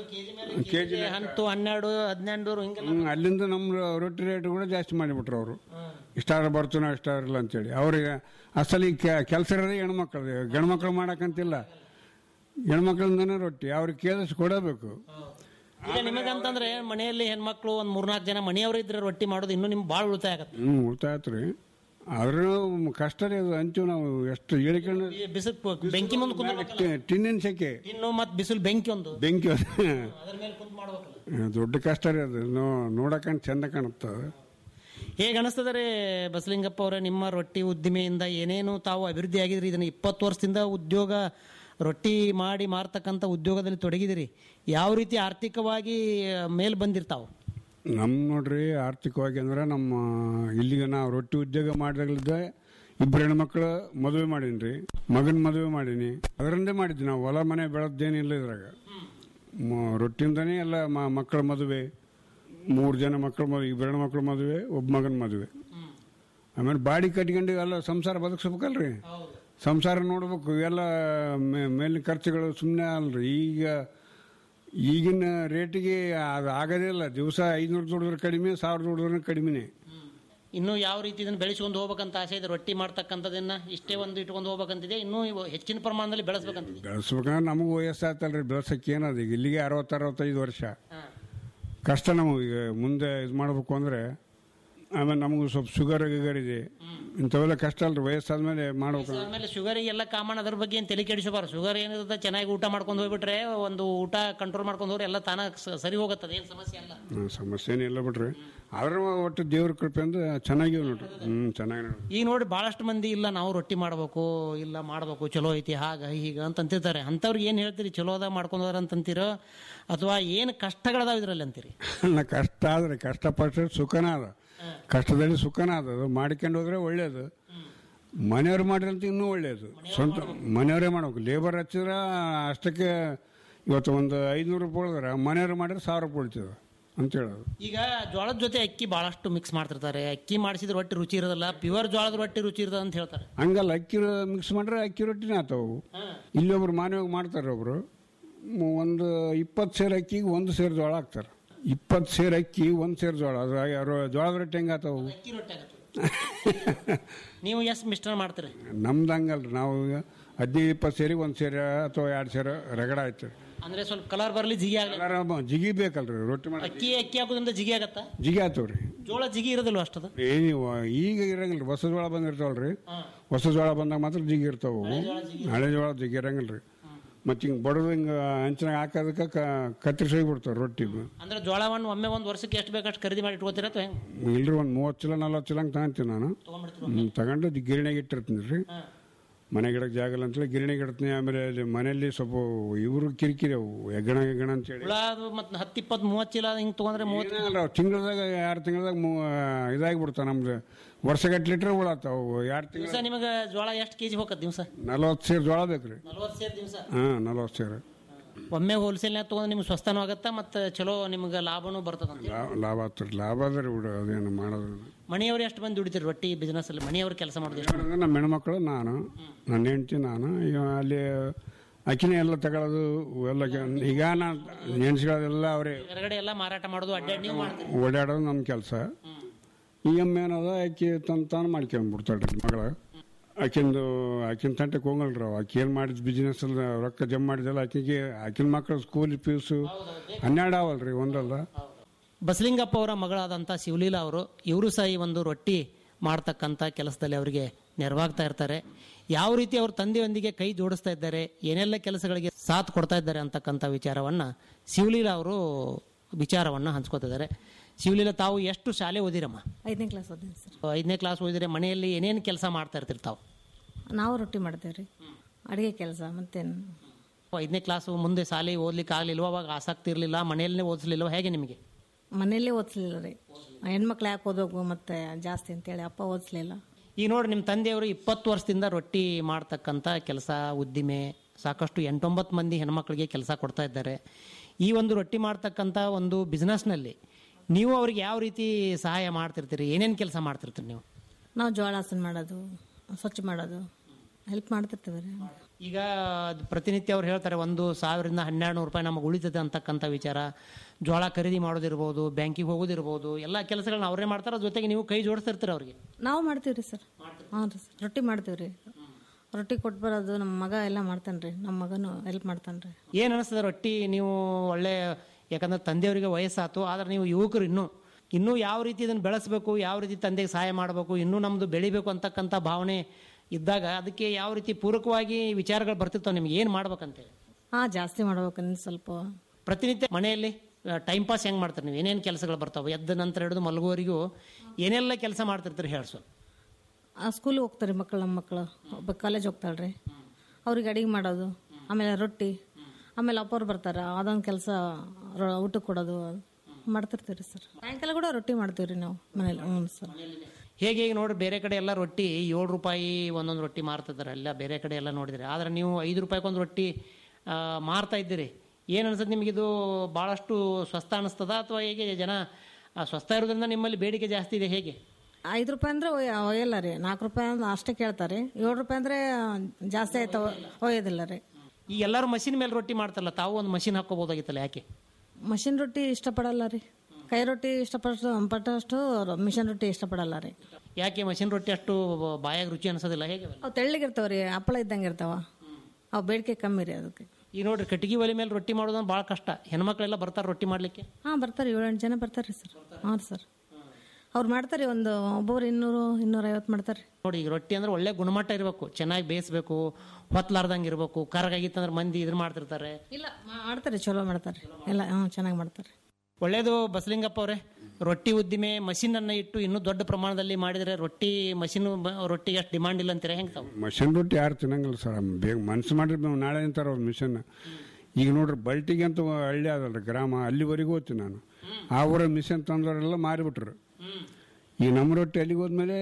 ಕೆ ಜಿ ಹತ್ತು ಹನ್ನೆರಡು ಹದಿನೆಂಟು ಹಿಂಗೆಲ್ಲ ಹ್ಮ್, ಅಲ್ಲಿಂದ ನಮ್ಮ ರೊಟ್ಟಿ ರೇಟ್ ಕೂಡ ಜಾಸ್ತಿ ಮಾಡಿಬಿಟ್ರು ಅವರು ಇಷ್ಟಾರ ಬರ್ತೀನೋ ಇಷ್ಟಾರಿಲ್ಲ ಅಂತೇಳಿ ಅವ್ರಿಗೆ ಅಸಲಿ ಕೆಲಸ ಇರೋದೇ ಹೆಣ್ಮಕ್ಳು ಗಂಡ್ಮಕ್ಳು ಮಾಡಕ್ಕಂತಿಲ್ಲ ಹೆಣ್ಮಕ್ಳಿಂದನೇ ರೊಟ್ಟಿ ಅವ್ರಿಗೆ ಕೇಳಿಸ್ ಕೊಡಬೇಕು ಈಗ ನಿಮಗಂತಂದ್ರೆ ಮನೆಯಲ್ಲಿ ಹೆಣ್ಮಕ್ಳು ಒಂದ್ ಮೂರ್ನಾಲ್ಕು ಜನ ಮನೆಯವರು ಇದ್ರೆ ರೊಟ್ಟಿ ಮಾಡೋದು ಇನ್ನೂ ನಿಮ್ಗೆ ಭಾಳ ಉಳಿತಾಯ ಆಗತ್ತೆ ಹ್ಞೂ ಉಳಿತಾಯ ಆಯ್ತು ರೀ ಆದ್ರೂ ಕಷ್ಟ ರೀ ಅದು ಹಂಚು ನಾವು ಎಷ್ಟು ಹೇಳಿಕೊಂಡು ಈ ಬಿಸಿಲು ಬೆಂಕಿ ಮುಂದೆ ಕುಂತ ಟಿನ್ನಿನ ಸೆಕೆ ಇನ್ನು ಮತ್ತೆ ಬಿಸಿಲು ಬೆಂಕಿ ಒಂದು ಬೆಂಕಿ ಅದು. ಅದ್ರ ಮೇಲೆ ಕುಂತ್ ಮಾಡ್ಬೇಕಲ್ಲ ದೊಡ್ಡ ಕಷ್ಟ ರೀ ಅದು ನೋ ನೋಡಕ್ಕಂತ ಚಂದ ಕಾಣುತ್ತೆ ಅದು. ಹೇಗೆ ಅನಿಸ್ತದ ರೀ ಬಸಲಿಂಗಪ್ಪ ಅವರೇ ನಿಮ್ಮ ರೊಟ್ಟಿ ಉದ್ದಿಮೆಯಿಂದ ಏನೇನು ತಾವು ಅಭಿವೃದ್ಧಿ ಆಗಿದ್ರಿ ಇದನ್ನ ಇಪ್ಪತ್ತು ವರ್ಷದಿಂದ ಉದ್ಯೋಗ ರೊಟ್ಟಿ ಮಾಡಿ ಮಾರ್ತಕ್ಕಂಥ ಉದ್ಯೋಗದಲ್ಲಿ ತೊಡಗಿದಿರಿ ಯಾವ ರೀತಿ ಆರ್ಥಿಕವಾಗಿ ಮೇಲ್ ಬಂದಿರ್ತಾವು ನಮ್ಮ ನೋಡ್ರಿ ಆರ್ಥಿಕವಾಗಿ ಅಂದ್ರೆ ನಮ್ಮ ಇಲ್ಲಿಗೆ ನಾವು ರೊಟ್ಟಿ ಉದ್ಯೋಗ ಮಾಡಿದಾಗಲಿದ್ದ ಇಬ್ಬರು ಹೆಣ್ಮಕ್ಳು ಮದುವೆ ಮಾಡೀನಿ ರೀ ಮಗನ ಮದುವೆ ಮಾಡೀನಿ ಅದರಿಂದೇ ಮಾಡಿದ್ವಿ ನಾವು ಹೊಲ ಮನೆ ಬೆಳೆದ್ದೇನಿಲ್ಲ ಇದ್ರಾಗ ಮ- ರೊಟ್ಟಿಯಿಂದನೇ ಎಲ್ಲ ಮ- ಮಕ್ಕಳ ಮದುವೆ ಮೂರು ಜನ ಮಕ್ಕಳ ಮದುವೆ ಇಬ್ಬರು ಹೆಣ್ಮಕ್ಳ ಮದುವೆ ಒಬ್ಬ ಮಗನ ಮದುವೆ ಆಮೇಲೆ ಬಾಡಿ ಕಟ್ಕೊಂಡು ಎಲ್ಲ ಸಂಸಾರ ಬದುಕಿಸ್ಬೇಕಲ್ರಿ ಸಂಸಾರ ನೋಡ್ಬೇಕು ಇವೆಲ್ಲ ಮೇ- ಮೇಲಿನ ಖರ್ಚುಗಳು ಸುಮ್ಮನೆ ಅಲ್ರಿ ಈಗ ಈಗಿನ ರೇಟಿಗೆ ಅದು ಆಗೋದೇ ಇಲ್ಲ ದಿವಸ ಐನೂರು ದುಡಿದ್ರೆ ಕಡಿಮೆ ಸಾವಿರ ದುಡಿದ್ರೆ ಕಡಿಮೆನೆ ಇನ್ನು ಯಾವ ರೀತಿ ಇದನ್ನು ಬೆಳೆಸ್ಕೊಂಡು ಹೋಗ್ಬೇಕಂತ ಆಸೆ ಇದೆ ರೊಟ್ಟಿ ಮಾಡ್ತಕ್ಕಂಥದನ್ನ ಇಷ್ಟೇ ಒಂದು ಇಟ್ಕೊಂಡು ಹೋಗ್ಬೇಕಂತಿದೆ ಇನ್ನೂ ಇವು ಹೆಚ್ಚಿನ ಪ್ರಮಾಣದಲ್ಲಿ ಬೆಳೆಸ್ಬೇಕಂತಿದೆ ಬೆಳೆಸ್ಬೇಕಂದ್ರೆ ನಮಗೂ ವಯಸ್ಸಾಯ್ತಲ್ರಿ ಬೆಳೆಸಕ್ಕೆ ಏನದು ಈಗ ಇಲ್ಲಿಗೆ ಅರವತ್ತು ಅರವತ್ತೈದು ವರ್ಷ ಕಷ್ಟ ನಮಗೆ ಈಗ ಮುಂದೆ ಇದು ಮಾಡಬೇಕು ಅಂದರೆ ಆಮೇಲೆ ನಮಗೂ ಸ್ವಲ್ಪ ಶುಗರ್ ಗಿಗರ್ ಇದೆ ಇಂಥವೆಲ್ಲ ಕಷ್ಟ ಅಲ್ರಿ ವಯಸ್ಸಾದ್ಮೇಲೆ ಮಾಡ್ಬೇಕು ಆಮೇಲೆ ಶುಗರ್ ಎಲ್ಲ ಕಾಮನ್ ಅದ್ರ ಬಗ್ಗೆ ಏನು ತಲೆ ಕೆಡಿಸಬಾರ್ದು ಶುಗರ್ ಏನಿರುತ್ತೆ ಚೆನ್ನಾಗಿ ಊಟ ಮಾಡ್ಕೊಂಡು ಹೋಗ್ಬಿಟ್ರೆ ಒಂದು ಊಟ ಕಂಟ್ರೋಲ್ ಮಾಡ್ಕೊಂಡು ಹೋದ್ರೆ ಎಲ್ಲ ತಾನ ಸ- ಸರಿ ಹೋಗುತ್ತೆ ಏನು ಸಮಸ್ಯೆ ಅಲ್ಲ ಹ್ಮ್, ಸಮಸ್ಯೆ ಏನಿಲ್ಲ ಬಿಡ್ರಿ ಆದ್ರೆ ಒಟ್ಟು ದೇವ್ರ ಕೃಪೆಯಿಂದ ಚೆನ್ನಾಗಿವ್ ನೋಡ್ರಿ ಹ್ಮ್ ಚೆನ್ನಾಗಿ ನೋಡ್ರಿ ಈಗ ನೋಡಿ ಬಹಳಷ್ಟು ಮಂದಿ ಇಲ್ಲ ನಾವು ರೊಟ್ಟಿ ಮಾಡಬೇಕು ಇಲ್ಲ ಮಾಡಬೇಕು ಚಲೋ ಐತಿ ಹಾಗ ಹೀಗ ಅಂತ ಅಂತಿರ್ತಾರೆ ಅಂಥವ್ರಿಗೆ ಏನು ಹೇಳ್ತೀರಿ ಚಲೋ ಅದ ಮಾಡ್ಕೊಂಡು ಹೋದ್ರ ಅಂತಂತೀರೋ ಅಥವಾ ಏನು ಕಷ್ಟಗಳದಾವ ಇದರಲ್ಲಿ ಅಂತೀರಿ ನಾ ಕಷ್ಟ ಆದ್ರೆ ಕಷ್ಟಪಟ್ಟರೆ ಸುಖನ ಅದ ಕಷ್ಟದಲ್ಲಿ ಸುಖನ ಅದ ಅದು ಮಾಡ್ಕೊಂಡು ಹೋದ್ರೆ ಒಳ್ಳೇದು ಮನೆಯವ್ರು ಮಾಡಿರಂತ ಇನ್ನೂ ಒಳ್ಳೇದು ಸ್ವಂತ ಮನೆಯವರೇ ಮಾಡ್ಬೇಕು ಲೇಬರ್ ಹಚ್ಚಿದ್ರೆ ಅಷ್ಟಕ್ಕೆ ಇವತ್ತು ಒಂದು ಐನೂರು ರೂಪಾಯಿ ಉಳಿದ್ರೆ ಮನೆಯವ್ರು ಮಾಡಿದ್ರೆ ಸಾವಿರ ರೂಪಾಯಿ ಉಳಿತದ ಅಂತ ಹೇಳೋದು ಈಗ ಜೋಳದ ಜೊತೆ ಅಕ್ಕಿ ಬಹಳಷ್ಟು ಮಿಕ್ಸ್ ಮಾಡ್ತಿರ್ತಾರೆ ಅಕ್ಕಿ ಮಾಡಿಸಿದ್ರೆ ರೊಟ್ಟಿ ರುಚಿ ಇರೋದಿಲ್ಲ ಪ್ಯೂರ್ ಜೋಳದ ರೊಟ್ಟಿ ರುಚಿ ಇರ್ತದೆ ಅಂತ ಹೇಳ್ತಾರೆ ಹಂಗಲ್ಲ ಅಕ್ಕಿ ಮಿಕ್ಸ್ ಮಾಡ್ರೆ ಅಕ್ಕಿ ರೊಟ್ಟಿನೇ ಆತವು ಇಲ್ಲೊಬ್ರು ಮಾನವಾಗಿ ಮಾಡ್ತಾರೆ ಒಬ್ರು ಮ್- ಒಂದು ಇಪ್ಪತ್ತು ಸೇರು ಅಕ್ಕಿಗೆ ಒಂದು ಸೇರು ಜೋಳ ಹಾಕ್ತಾರೆ ಇಪ್ಪತ್ತು ಸೇರು ಅಕ್ಕಿ ಒಂದು ಸೇರು ಜೋಳ ಅದ್ರಾಗ ಯಾರು ಜೋಳದ ರೊಟ್ಟಿ ಹೆಂಗೆ ಆತವು ಅಕ್ಕಿ ರೊಟ್ಟಿ ಆಗುತ್ತೆ ನೀವು ಎಷ್ಟು ಮಿಶ್ರಣ ಮಾಡ್ತೀರಿ ನಮ್ದು ಹಂಗಲ್ರಿ ನಾವು ಈಗ ಹದಿನೈದು ಇಪ್ಪತ್ತು ಸೇರಿ ಒಂದು ಸೇರಿ ಅಥವಾ ಎರಡು ಸೇರಿ ರಗಡ ಆಯ್ತು ಅಂದ್ರೆ ಸ್ವಲ್ಪ ಕಲರ್ ಬರಲಿ ಜಿಗಿ ಆಗಲಿ ಎಲ್ಲಾರ ಮ- ಜಿಗಿ ಬೇಕಲ್ರಿ ರೊಟ್ಟಿ ಮಾಡಿ ಅಕ್ಕಿ ಅಕ್ಕಿ ಹಾಕೋದ್ರಿಂದ ಜಿಗಿ ಆಗತ್ತಾ ಜಿಗಿ ಆತವ್ರಿ ಜೋಳ ಜಿಗಿ ಇರೋದಿಲ್ವ ಅಷ್ಟದು ಏನು ಈಗ ಇರಂಗಿಲ್ರಿ ಹೊಸ ಜೋಳ ಬಂದಿರ್ತಾವಲ್ರಿ ಹೊಸ ಜೋಳ ಬಂದಾಗ ಮಾತ್ರ ಜಿಗಿ ಇರ್ತಾವು ಹಳೆ ಜೋಳ ಜಿಗಿ ಇರಂಗಿಲ್ರಿ ಮತ್ತೆ ಹಿಂಗೆ ಬಡದು ಹಿಂಗೆ ಹಂಚಿನಾಗ ಹಾಕೋದಕ್ಕೆ ಕತ್ತರಿಸಿ ಬಿಡ್ತಾವೆ ರೊಟ್ಟಿ ಅಂದ್ರೆ ಜೋಳವನ್ನು ಒಮ್ಮೆ ಒಂದು ವರ್ಷಕ್ಕೆ ಎಷ್ಟು ಬೇಕಷ್ಟು ಖರೀದಿ ಮಾಡಿ ಇಟ್ಕೋತೀರ ಅಥವಾ ಹೆಂಗೆ ಇಲ್ರಿ ಒಂದು ಮೂವತ್ತು ಚೀಲ ನಲ್ವತ್ತು ಚೀಲ ಹಂಗೆ ತಗೊಂತೀನಿ ನಾನು ಹ್ಮ್, ತಗೊಂಡು ಅದು ಗಿರಣಿಗೆ ಇಟ್ಟಿರ್ತೀನಿ ರೀ ಮನೆ ಗಿಡಕ್ಕೆ ಜಾಗ ಇಲ್ಲ ಅಂತೇಳಿ ಗಿರಣಿಗೆ ಇಡ್ತೀನಿ ಆಮೇಲೆ ಅಲ್ಲಿ ಮನೆಯಲ್ಲಿ ಸ್ವಲ್ಪ ಇವರು ಕಿರಿಕಿರಿ ಅವು ಎಗಣ ಎಗಣ ಅಂತೇಳಿ ಹುಳ ಅದು ಮತ್ತೆ ಹತ್ತು ಇಪ್ಪತ್ತು ಮೂವತ್ತು ಚೀಲ ಹಿಂಗೆ ತೊಗೊಂಡ್ರೆ ಮೂವತ್ತು ಏನಿಲ್ಲ ತಿಂಗಳದಾಗ ಎರಡು ತಿಂಗಳದಾಗ ಇದಾಗಿ ಬಿಡ್ತಾವ ನಮ್ದು ವರ್ಷಗಟ್ಲೆ ಲೀಟ್ರ್ ಉಳಾತಾವು ಎರಡು ತಿಂಗಳ ದಿವಸ ನಿಮಗೆ ಜೋಳ ಎಷ್ಟು ಕೆಜಿ ಹೋಗತ್ತೆ ದಿವಸ ನಲ್ವತ್ತು ಸೇರು ಜೋಳ ಬೇಕ್ರಿ ನಲ್ವತ್ತು ಸೇರ್ ದಿವಸ ಹಾಂ ನಲ್ವತ್ತು ಸೇರು ಒಮ್ಮೆ ಹೋಲ್ಸೇಲ್ನಾಗ ತೊಗೊಂಡು ನಿಮ್ಗೆ ಸ್ವಸ್ಥನೂ ಆಗತ್ತಾ ಮತ್ತು ಚಲೋ ನಿಮ್ಗೆ ಲಾಭನೂ ಬರ್ತದಂತ ಲಾ- ಲಾಭ ಆಗ್ತದೆ ಲಾಭ ಅದ ಬಿಡು ಅದೇನು ಮಾಡೋದು ಮನೆಯವ್ರು ಎಷ್ಟು ಮಂದಿ ದುಡಿತೀರಿ ರೊಟ್ಟಿ ಬಿಸ್ನೆಸ್ ಅಲ್ಲಿ ಮನೆಯವ್ರು ಕೆಲಸ ಮಾಡೋದು ಎಷ್ಟು ಅಂದ್ರೆ ನಮ್ಮ ಹೆಣ್ಮಕ್ಳು ನಾನು ನನ್ನ ಹೆಂಡತಿ ನಾನು ಈಗ ಅಲ್ಲಿ ಅಕ್ಕಿನೇ ಎಲ್ಲ ತಗೊಳ್ಳೋದು ಎಲ್ಲ ಕೆ- ಈಗ ನಾನು ನೆನ್ಸ್ಕೊಳ್ಳೋದೆಲ್ಲ ಅವರೇ ಹೊರಗಡೆ ಎಲ್ಲ ಮಾರಾಟ ಮಾಡೋದು ಅಡ್ಡಾಡಿ ನೀವು ಮಾಡ್ತೀರಿ ಓಡಾಡೋದು ನಮ್ಮ ಕೆಲಸ ಈ ಅಮ್ಮ ಏನದ ಅಕ್ಕಿ ತಂದು ತಾನು ಮಾಡ್ಕೊಂಡ್ಬಿಡ್ತಾಳ್ರಿ ಮಗಳ ಆಕಿಂದು ಆಕಿನ ತಂಟಕ್ಕೆ ಹೋಗಲ್ರಿ ಅವ ಆಕಿ ಏನು ಮಾಡಿದ ಬಿಸ್ನೆಸ್ ಅಲ್ಲ ರೊಕ್ಕ ಜಮಾ ಮಾಡಿದಲ್ಲ ಆಕಿಗೆ ಆಕಿನ ಮಕ್ಕಳು ಸ್ಕೂಲ್ ಫೀಸು ಹನ್ನೆರಡು ಅವಲ್ರಿ ಒಂದಲ್ಲ ಬಸಲಿಂಗಪ್ಪ ಅವರ ಮಗಳಾದಂಥ ಶಿವಲೀಲಾ ಅವರು ಇವರು ಸಹ ಈ ಒಂದು ರೊಟ್ಟಿ ಮಾಡ್ತಕ್ಕಂಥ ಕೆಲಸದಲ್ಲಿ ಅವರಿಗೆ ನೆರವಾಗ್ತಾ ಇರ್ತಾರೆ ಯಾವ ರೀತಿ ಅವ್ರ ತಂದೆಯೊಂದಿಗೆ ಕೈ ಜೋಡಿಸ್ತಾ ಇದ್ದಾರೆ ಏನೆಲ್ಲ ಕೆಲಸಗಳಿಗೆ ಸಾಥ್ ಕೊಡ್ತಾ ಇದ್ದಾರೆ ಅಂತಕ್ಕಂಥ ವಿಚಾರವನ್ನ ಶಿವಲೀಲಾ ಅವರು ವಿಚಾರವನ್ನ ಹಂಚ್ಕೋತಿದ್ದಾರೆ ಶಿವಲೀಲಾ ತಾವು ಎಷ್ಟು ಶಾಲೆ ಓದಿರಮ್ಮ ಐದನೇ ಕ್ಲಾಸ್ ಓದಿನಿ ಸರ್ ಐದನೇ ಕ್ಲಾಸ್ ಓದಿದ್ರೆ ಮನೆಯಲ್ಲಿ ಏನೇನು ಕೆಲಸ ಮಾಡ್ತಾ ಇರ್ತೀರಿ ತಾವು ನಾವು ರೊಟ್ಟಿ ಮಾಡ್ತೇವೆ ರೀ ಅಡುಗೆ ಕೆಲಸ ಮತ್ತೇನು ಐದನೇ ಕ್ಲಾಸ್ ಮುಂದೆ ಶಾಲೆ ಓದ್ಲಿಕ್ಕೆ ಆಗ್ಲಿಲ್ವ ಅವಾಗ ಆಸಕ್ತಿ ಇರಲಿಲ್ಲ ಮನೆಯಲ್ಲೇ ಓದಿಸ್ಲಿಲ್ವ ಹೇಗೆ ನಿಮಗೆ ಮನೇಲೇ ಓದಿಸ್ಲಿಲ್ಲ ರೀ ಹೆಣ್ಮಕ್ಳು ಯಾಕೆ ಓದೋಗು ಮತ್ತೆ ಜಾಸ್ತಿ ಅಂತೇಳಿ ಅಪ್ಪ ಓದಿಸ್ಲಿಲ್ಲ ಈಗ ನೋಡಿ ನಿಮ್ಮ ತಂದೆಯವರು ಇಪ್ಪತ್ತು ವರ್ಷದಿಂದ ರೊಟ್ಟಿ ಮಾಡ್ತಕ್ಕಂಥ ಕೆಲಸ ಉದ್ದಿಮೆ ಸಾಕಷ್ಟು ಎಂಟೊಂಬತ್ತು ಮಂದಿ ಹೆಣ್ಮಕ್ಳಿಗೆ ಕೆಲಸ ಕೊಡ್ತಾ ಇದ್ದಾರೆ ಈ ಒಂದು ರೊಟ್ಟಿ ಮಾಡ್ತಕ್ಕಂಥ ಒಂದು ಬಿಸ್ನೆಸ್ನಲ್ಲಿ ನೀವು ಅವ್ರಿಗೆ ಯಾವ ರೀತಿ ಸಹಾಯ ಮಾಡ್ತಿರ್ತೀರಿ ಏನೇನು ಕೆಲಸ ಮಾಡ್ತಿರ್ತೀರಿ ನೀವು ನಾವು ಜೋಳ ಹಸನ್ ಮಾಡೋದು ಸ್ವಚ್ಛ ಮಾಡೋದು ಹೆಲ್ಪ್ ಮಾಡ್ತಿರ್ತೀವಿ ರೀ ಈಗ ಅದ್ ಪ್ರತಿನಿತ್ಯ ಅವ್ರು ಹೇಳ್ತಾರೆ ಒಂದು ಸಾವಿರದಿಂದ ಹನ್ನೆರಡು ನೂರು ರೂಪಾಯಿ ನಮಗೆ ಉಳಿತದೆ ಅಂತಕ್ಕಂಥ ವಿಚಾರ ಜೋಳ ಖರೀದಿ ಮಾಡೋದಿರ್ಬೋದು ಬ್ಯಾಂಕಿಗೆ ಹೋಗೋದಿರ್ಬೋದು ಎಲ್ಲ ಕೆಲಸಗಳನ್ನ ಅವರೇ ಮಾಡ್ತಾರೆ ಅದ್ರ ಜೊತೆಗೆ ನೀವು ಕೈ ಜೋಡಿಸ್ತಿರ್ತೀರ ಅವ್ರಿಗೆ ನಾವು ಮಾಡ್ತೀವಿ ರೀ ಸರ್ ಹಾಂ ರೀ ಸರ್ ರೊಟ್ಟಿ ಮಾಡ್ತೀವಿ ರೀ ರೊಟ್ಟಿ ಕೊಟ್ಟು ಬರೋದು ನಮ್ಮ ಮಗ ಎಲ್ಲ ಮಾಡ್ತಾನೆ ರೀ ನಮ್ಮ ಮಗನೂ ಹೆಲ್ಪ್ ಮಾಡ್ತಾನೆ ರೀ ಏನು ಅನಿಸ್ತದೆ ರೊಟ್ಟಿ ನೀವು ಒಳ್ಳೆ ಯಾಕಂದ್ರೆ ತಂದೆಯವರಿಗೆ ವಯಸ್ಸಾತು ಆದ್ರೆ ನೀವು ಯುವಕರು ಇನ್ನೂ ಇನ್ನೂ ಯಾವ ರೀತಿ ಇದನ್ನು ಬೆಳೆಸಬೇಕು ಯಾವ ರೀತಿ ತಂದೆಗೆ ಸಹಾಯ ಮಾಡಬೇಕು ಇನ್ನೂ ನಮ್ಮದು ಬೆಳಿಬೇಕು ಅಂತಕ್ಕಂಥ ಭಾವನೆ ಇದ್ದಾಗ ಅದಕ್ಕೆ ಯಾವ ರೀತಿ ಪೂರಕವಾಗಿ ವಿಚಾರಗಳು ಬರ್ತಿರ್ತಾವೆ ನಿಮ್ಗೆ ಏನು ಮಾಡ್ಬೇಕಂತೇಳಿ ಹಾಂ ಜಾಸ್ತಿ ಮಾಡ್ಬೇಕಂದ್ರೆ ಸ್ವಲ್ಪ ಪ್ರತಿನಿತ್ಯ ಮನೆಯಲ್ಲಿ ಟೈಮ್ ಪಾಸ್ ಹೆಂಗೆ ಮಾಡ್ತಾರೆ ನೀವು ಏನೇನು ಕೆಲಸಗಳು ಬರ್ತಾವೆ ಎದ್ದ ನಂತರ ಹಿಡಿದು ಮಲಗುವವರೆಗೂ ಏನೆಲ್ಲ ಕೆಲಸ ಮಾಡ್ತಿರ್ತೀರಿ ಹೇಳ್ಸು ಸ್ಕೂಲಿಗೆ ಹೋಗ್ತಾರೆ ಮಕ್ಕಳು ನಮ್ಮ ಮಕ್ಕಳು ಒಬ್ಬ ಕಾಲೇಜ್ ಹೋಗ್ತಾಳೆ ರೀ ಅವ್ರಿಗೆ ಅಡಿಗೆ ಮಾಡೋದು ಆಮೇಲೆ ರೊಟ್ಟಿ ಆಮೇಲೆ ಅಪ್ಪವ್ರು ಬರ್ತಾರೆ ಅದೊಂದು ಕೆಲಸ ಊಟಕ್ಕೆ ಕೊಡೋದು ಮಾಡ್ತಿರ್ತೀವಿ ರೀ ಸರ್ ಸಾಯಂಕಾಲ ಕೂಡ ರೊಟ್ಟಿ ಮಾಡ್ತೀವಿ ರೀ ನಾವು ಮನೇಲಿ ಹ್ಞೂ ಸರ್ ಹೇಗೆ ಈಗ ನೋಡ್ರಿ ಬೇರೆ ಕಡೆ ಎಲ್ಲ ರೊಟ್ಟಿ ಏಳು ರೂಪಾಯಿ ಒಂದೊಂದು ರೊಟ್ಟಿ ಮಾರ್ತಿದ್ದಾರೆ ಎಲ್ಲ ಬೇರೆ ಕಡೆ ಎಲ್ಲ ನೋಡಿದ್ರೆ ಆದರೆ ನೀವು ಐದು ರೂಪಾಯಿಗೊಂದು ರೊಟ್ಟಿ ಆ, ಮಾರ್ತಾ ಇದ್ದೀರಿ ಏನು ಅನ್ಸುತ್ತೆ ನಿಮಗಿದು ಭಾಳಷ್ಟು ಸ್ವಸ್ಥ ಅನಿಸ್ತದ ಅಥವಾ ಹೇಗೆ ಜನ ಆ, ಸ್ವಸ್ಥ ಇರೋದ್ರಿಂದ ನಿಮ್ಮಲ್ಲಿ ಬೇಡಿಕೆ ಜಾಸ್ತಿ ಇದೆ ಹೇಗೆ ಐದು ರೂಪಾಯಿ ಅಂದ್ರೆ ಒಯ್ಯ- ಒಯ್ಯಲ್ಲ ರೀ ನಾಲ್ಕು ರೂಪಾಯಿ ಅಂದ್ರೆ ಅಷ್ಟೇ ಕೇಳ್ತಾರೆ ಏಳು ರೂಪಾಯಿ ಅಂದ್ರೆ ಜಾಸ್ತಿ ಆಯ್ತು ಒಯ್ಯೋದಿಲ್ಲ ರೀ ಈ ಎಲ್ಲರೂ ಮಷಿನ್ ಮೇಲೆ ರೊಟ್ಟಿ ಮಾಡ್ತಾರಲ್ಲ ತಾವು ಒಂದು ಮಷಿನ್ ಹಾಕೋಬೋದಾಗಿತ್ತಲ್ಲ ಯಾಕೆ ಮಷಿನ್ ರೊಟ್ಟಿ ಇಷ್ಟಪಡಲ್ಲ ರೀ ಕೈ ರೊಟ್ಟಿ ಇಷ್ಟಪಟ್ಟು ಪಟ್ಟಷ್ಟು ಮಿಷನ್ ರೊಟ್ಟಿ ಇಷ್ಟಪಡಲ್ಲ ರೀ ಯಾಕೆ ಮಷಿನ್ ರೊಟ್ಟಿ ಅಷ್ಟು ಬಾಯಾಗ ರುಚಿ ಅನ್ಸೋದಿಲ್ಲ ಹೇಗೆ ಅವು ತೆಳ್ಳಗಿರ್ತಾವ ರೀ ಹಪ್ಪಳ ಇದ್ದಂಗೆ ಇರ್ತಾವ ಅವು ಬೇಡಿಕೆ ಕಮ್ಮಿ ರೀ ಅದಕ್ಕೆ ಈ ನೋಡ್ರಿ ಕಟ್ಟಿಗೆ ಒಲೆ ಮೇಲೆ ರೊಟ್ಟಿ ಮಾಡೋದು ಭಾಳ ಕಷ್ಟ ಹೆಣ್ಮಕ್ಳೆಲ್ಲ ಬರ್ತಾರೆ ರೊಟ್ಟಿ ಮಾಡ್ಲಿಕ್ಕೆ ಹಾಂ ಬರ್ತಾರೆ ಏಳೆಂಟು ಜನ ಬರ್ತಾರೆ ರೀ ಸರ್ ಹಾಂ ಸರ್ ಅವ್ರು ಮಾಡ್ತಾರೆ ಒಂದು ಒಬ್ಬೊಬ್ರು ಇನ್ನೂರು ಇನ್ನೂರೈವತ್ತು ಮಾಡ್ತಾರೆ ನೋಡಿ ಈಗ ರೊಟ್ಟಿ ಅಂದ್ರೆ ಒಳ್ಳೆ ಗುಣಮಟ್ಟ ಇರಬೇಕು ಚೆನ್ನಾಗಿ ಬೇಯಿಸ್ಬೇಕು ಹೊತ್ಲಾರ್ದಂಗೆ ಇರಬೇಕು ಕರಗಾಗಿತ್ತಂದ್ರೆ ಮಂದಿ ಇದ್ರ ಮಾಡ್ತಿರ್ತಾರೆ ಇಲ್ಲ ಮಾಡ್ತಾರೆ ಚಲೋ ಮಾಡ್ತಾರೆ ಎಲ್ಲ ಹಾಂ ಚೆನ್ನಾಗಿ ಮಾಡ್ತಾರೆ ಒಳ್ಳೇದು ಬಸಲಿಂಗಪ್ಪ ಅವರೇ ರೊಟ್ಟಿ ಉದ್ದಿಮೆ ಮಷಿನ್ ಅನ್ನ ಇಟ್ಟು ಇನ್ನೂ ದೊಡ್ಡ ಪ್ರಮಾಣದಲ್ಲಿ ಮಾಡಿದರೆ ರೊಟ್ಟಿ ಮಷಿನ್ ರೊಟ್ಟಿಗೆ ಅಷ್ಟು ಡಿಮಾಂಡ್ ಇಲ್ಲ ಅಂತೀರಾ ಹೆಂಗೆ ತಾವು ಮಷಿನ್ ರೊಟ್ಟಿ ಯಾರು ತಿನ್ನಂಗಿಲ್ಲ ಸರ್ ಬೇಗ ಮನ್ಸು ಮಾಡ್ರಿ ನಾವು ನಾಳೆ ಅಂತಾರೆ ಅವ್ರು ಮಿಷನ್ ಈಗ ನೋಡ್ರಿ ಬಲ್ಟಿಗೆ ಅಂತ ಹಳ್ಳಿ ಅದಲ್ರಿ ಗ್ರಾಮ ಅಲ್ಲಿವರೆಗೂ ಹೋಗ್ತೀನಿ ನಾನು ಆ ಊರ ಮಿಷನ್ ತಂದವರೆಲ್ಲ ಮಾರಿಬಿಟ್ರು ಈ ನಮ್ಮ ರೊಟ್ಟಿ ಅಲ್ಲಿಗೆ ಹೋದ್ಮೇಲೆ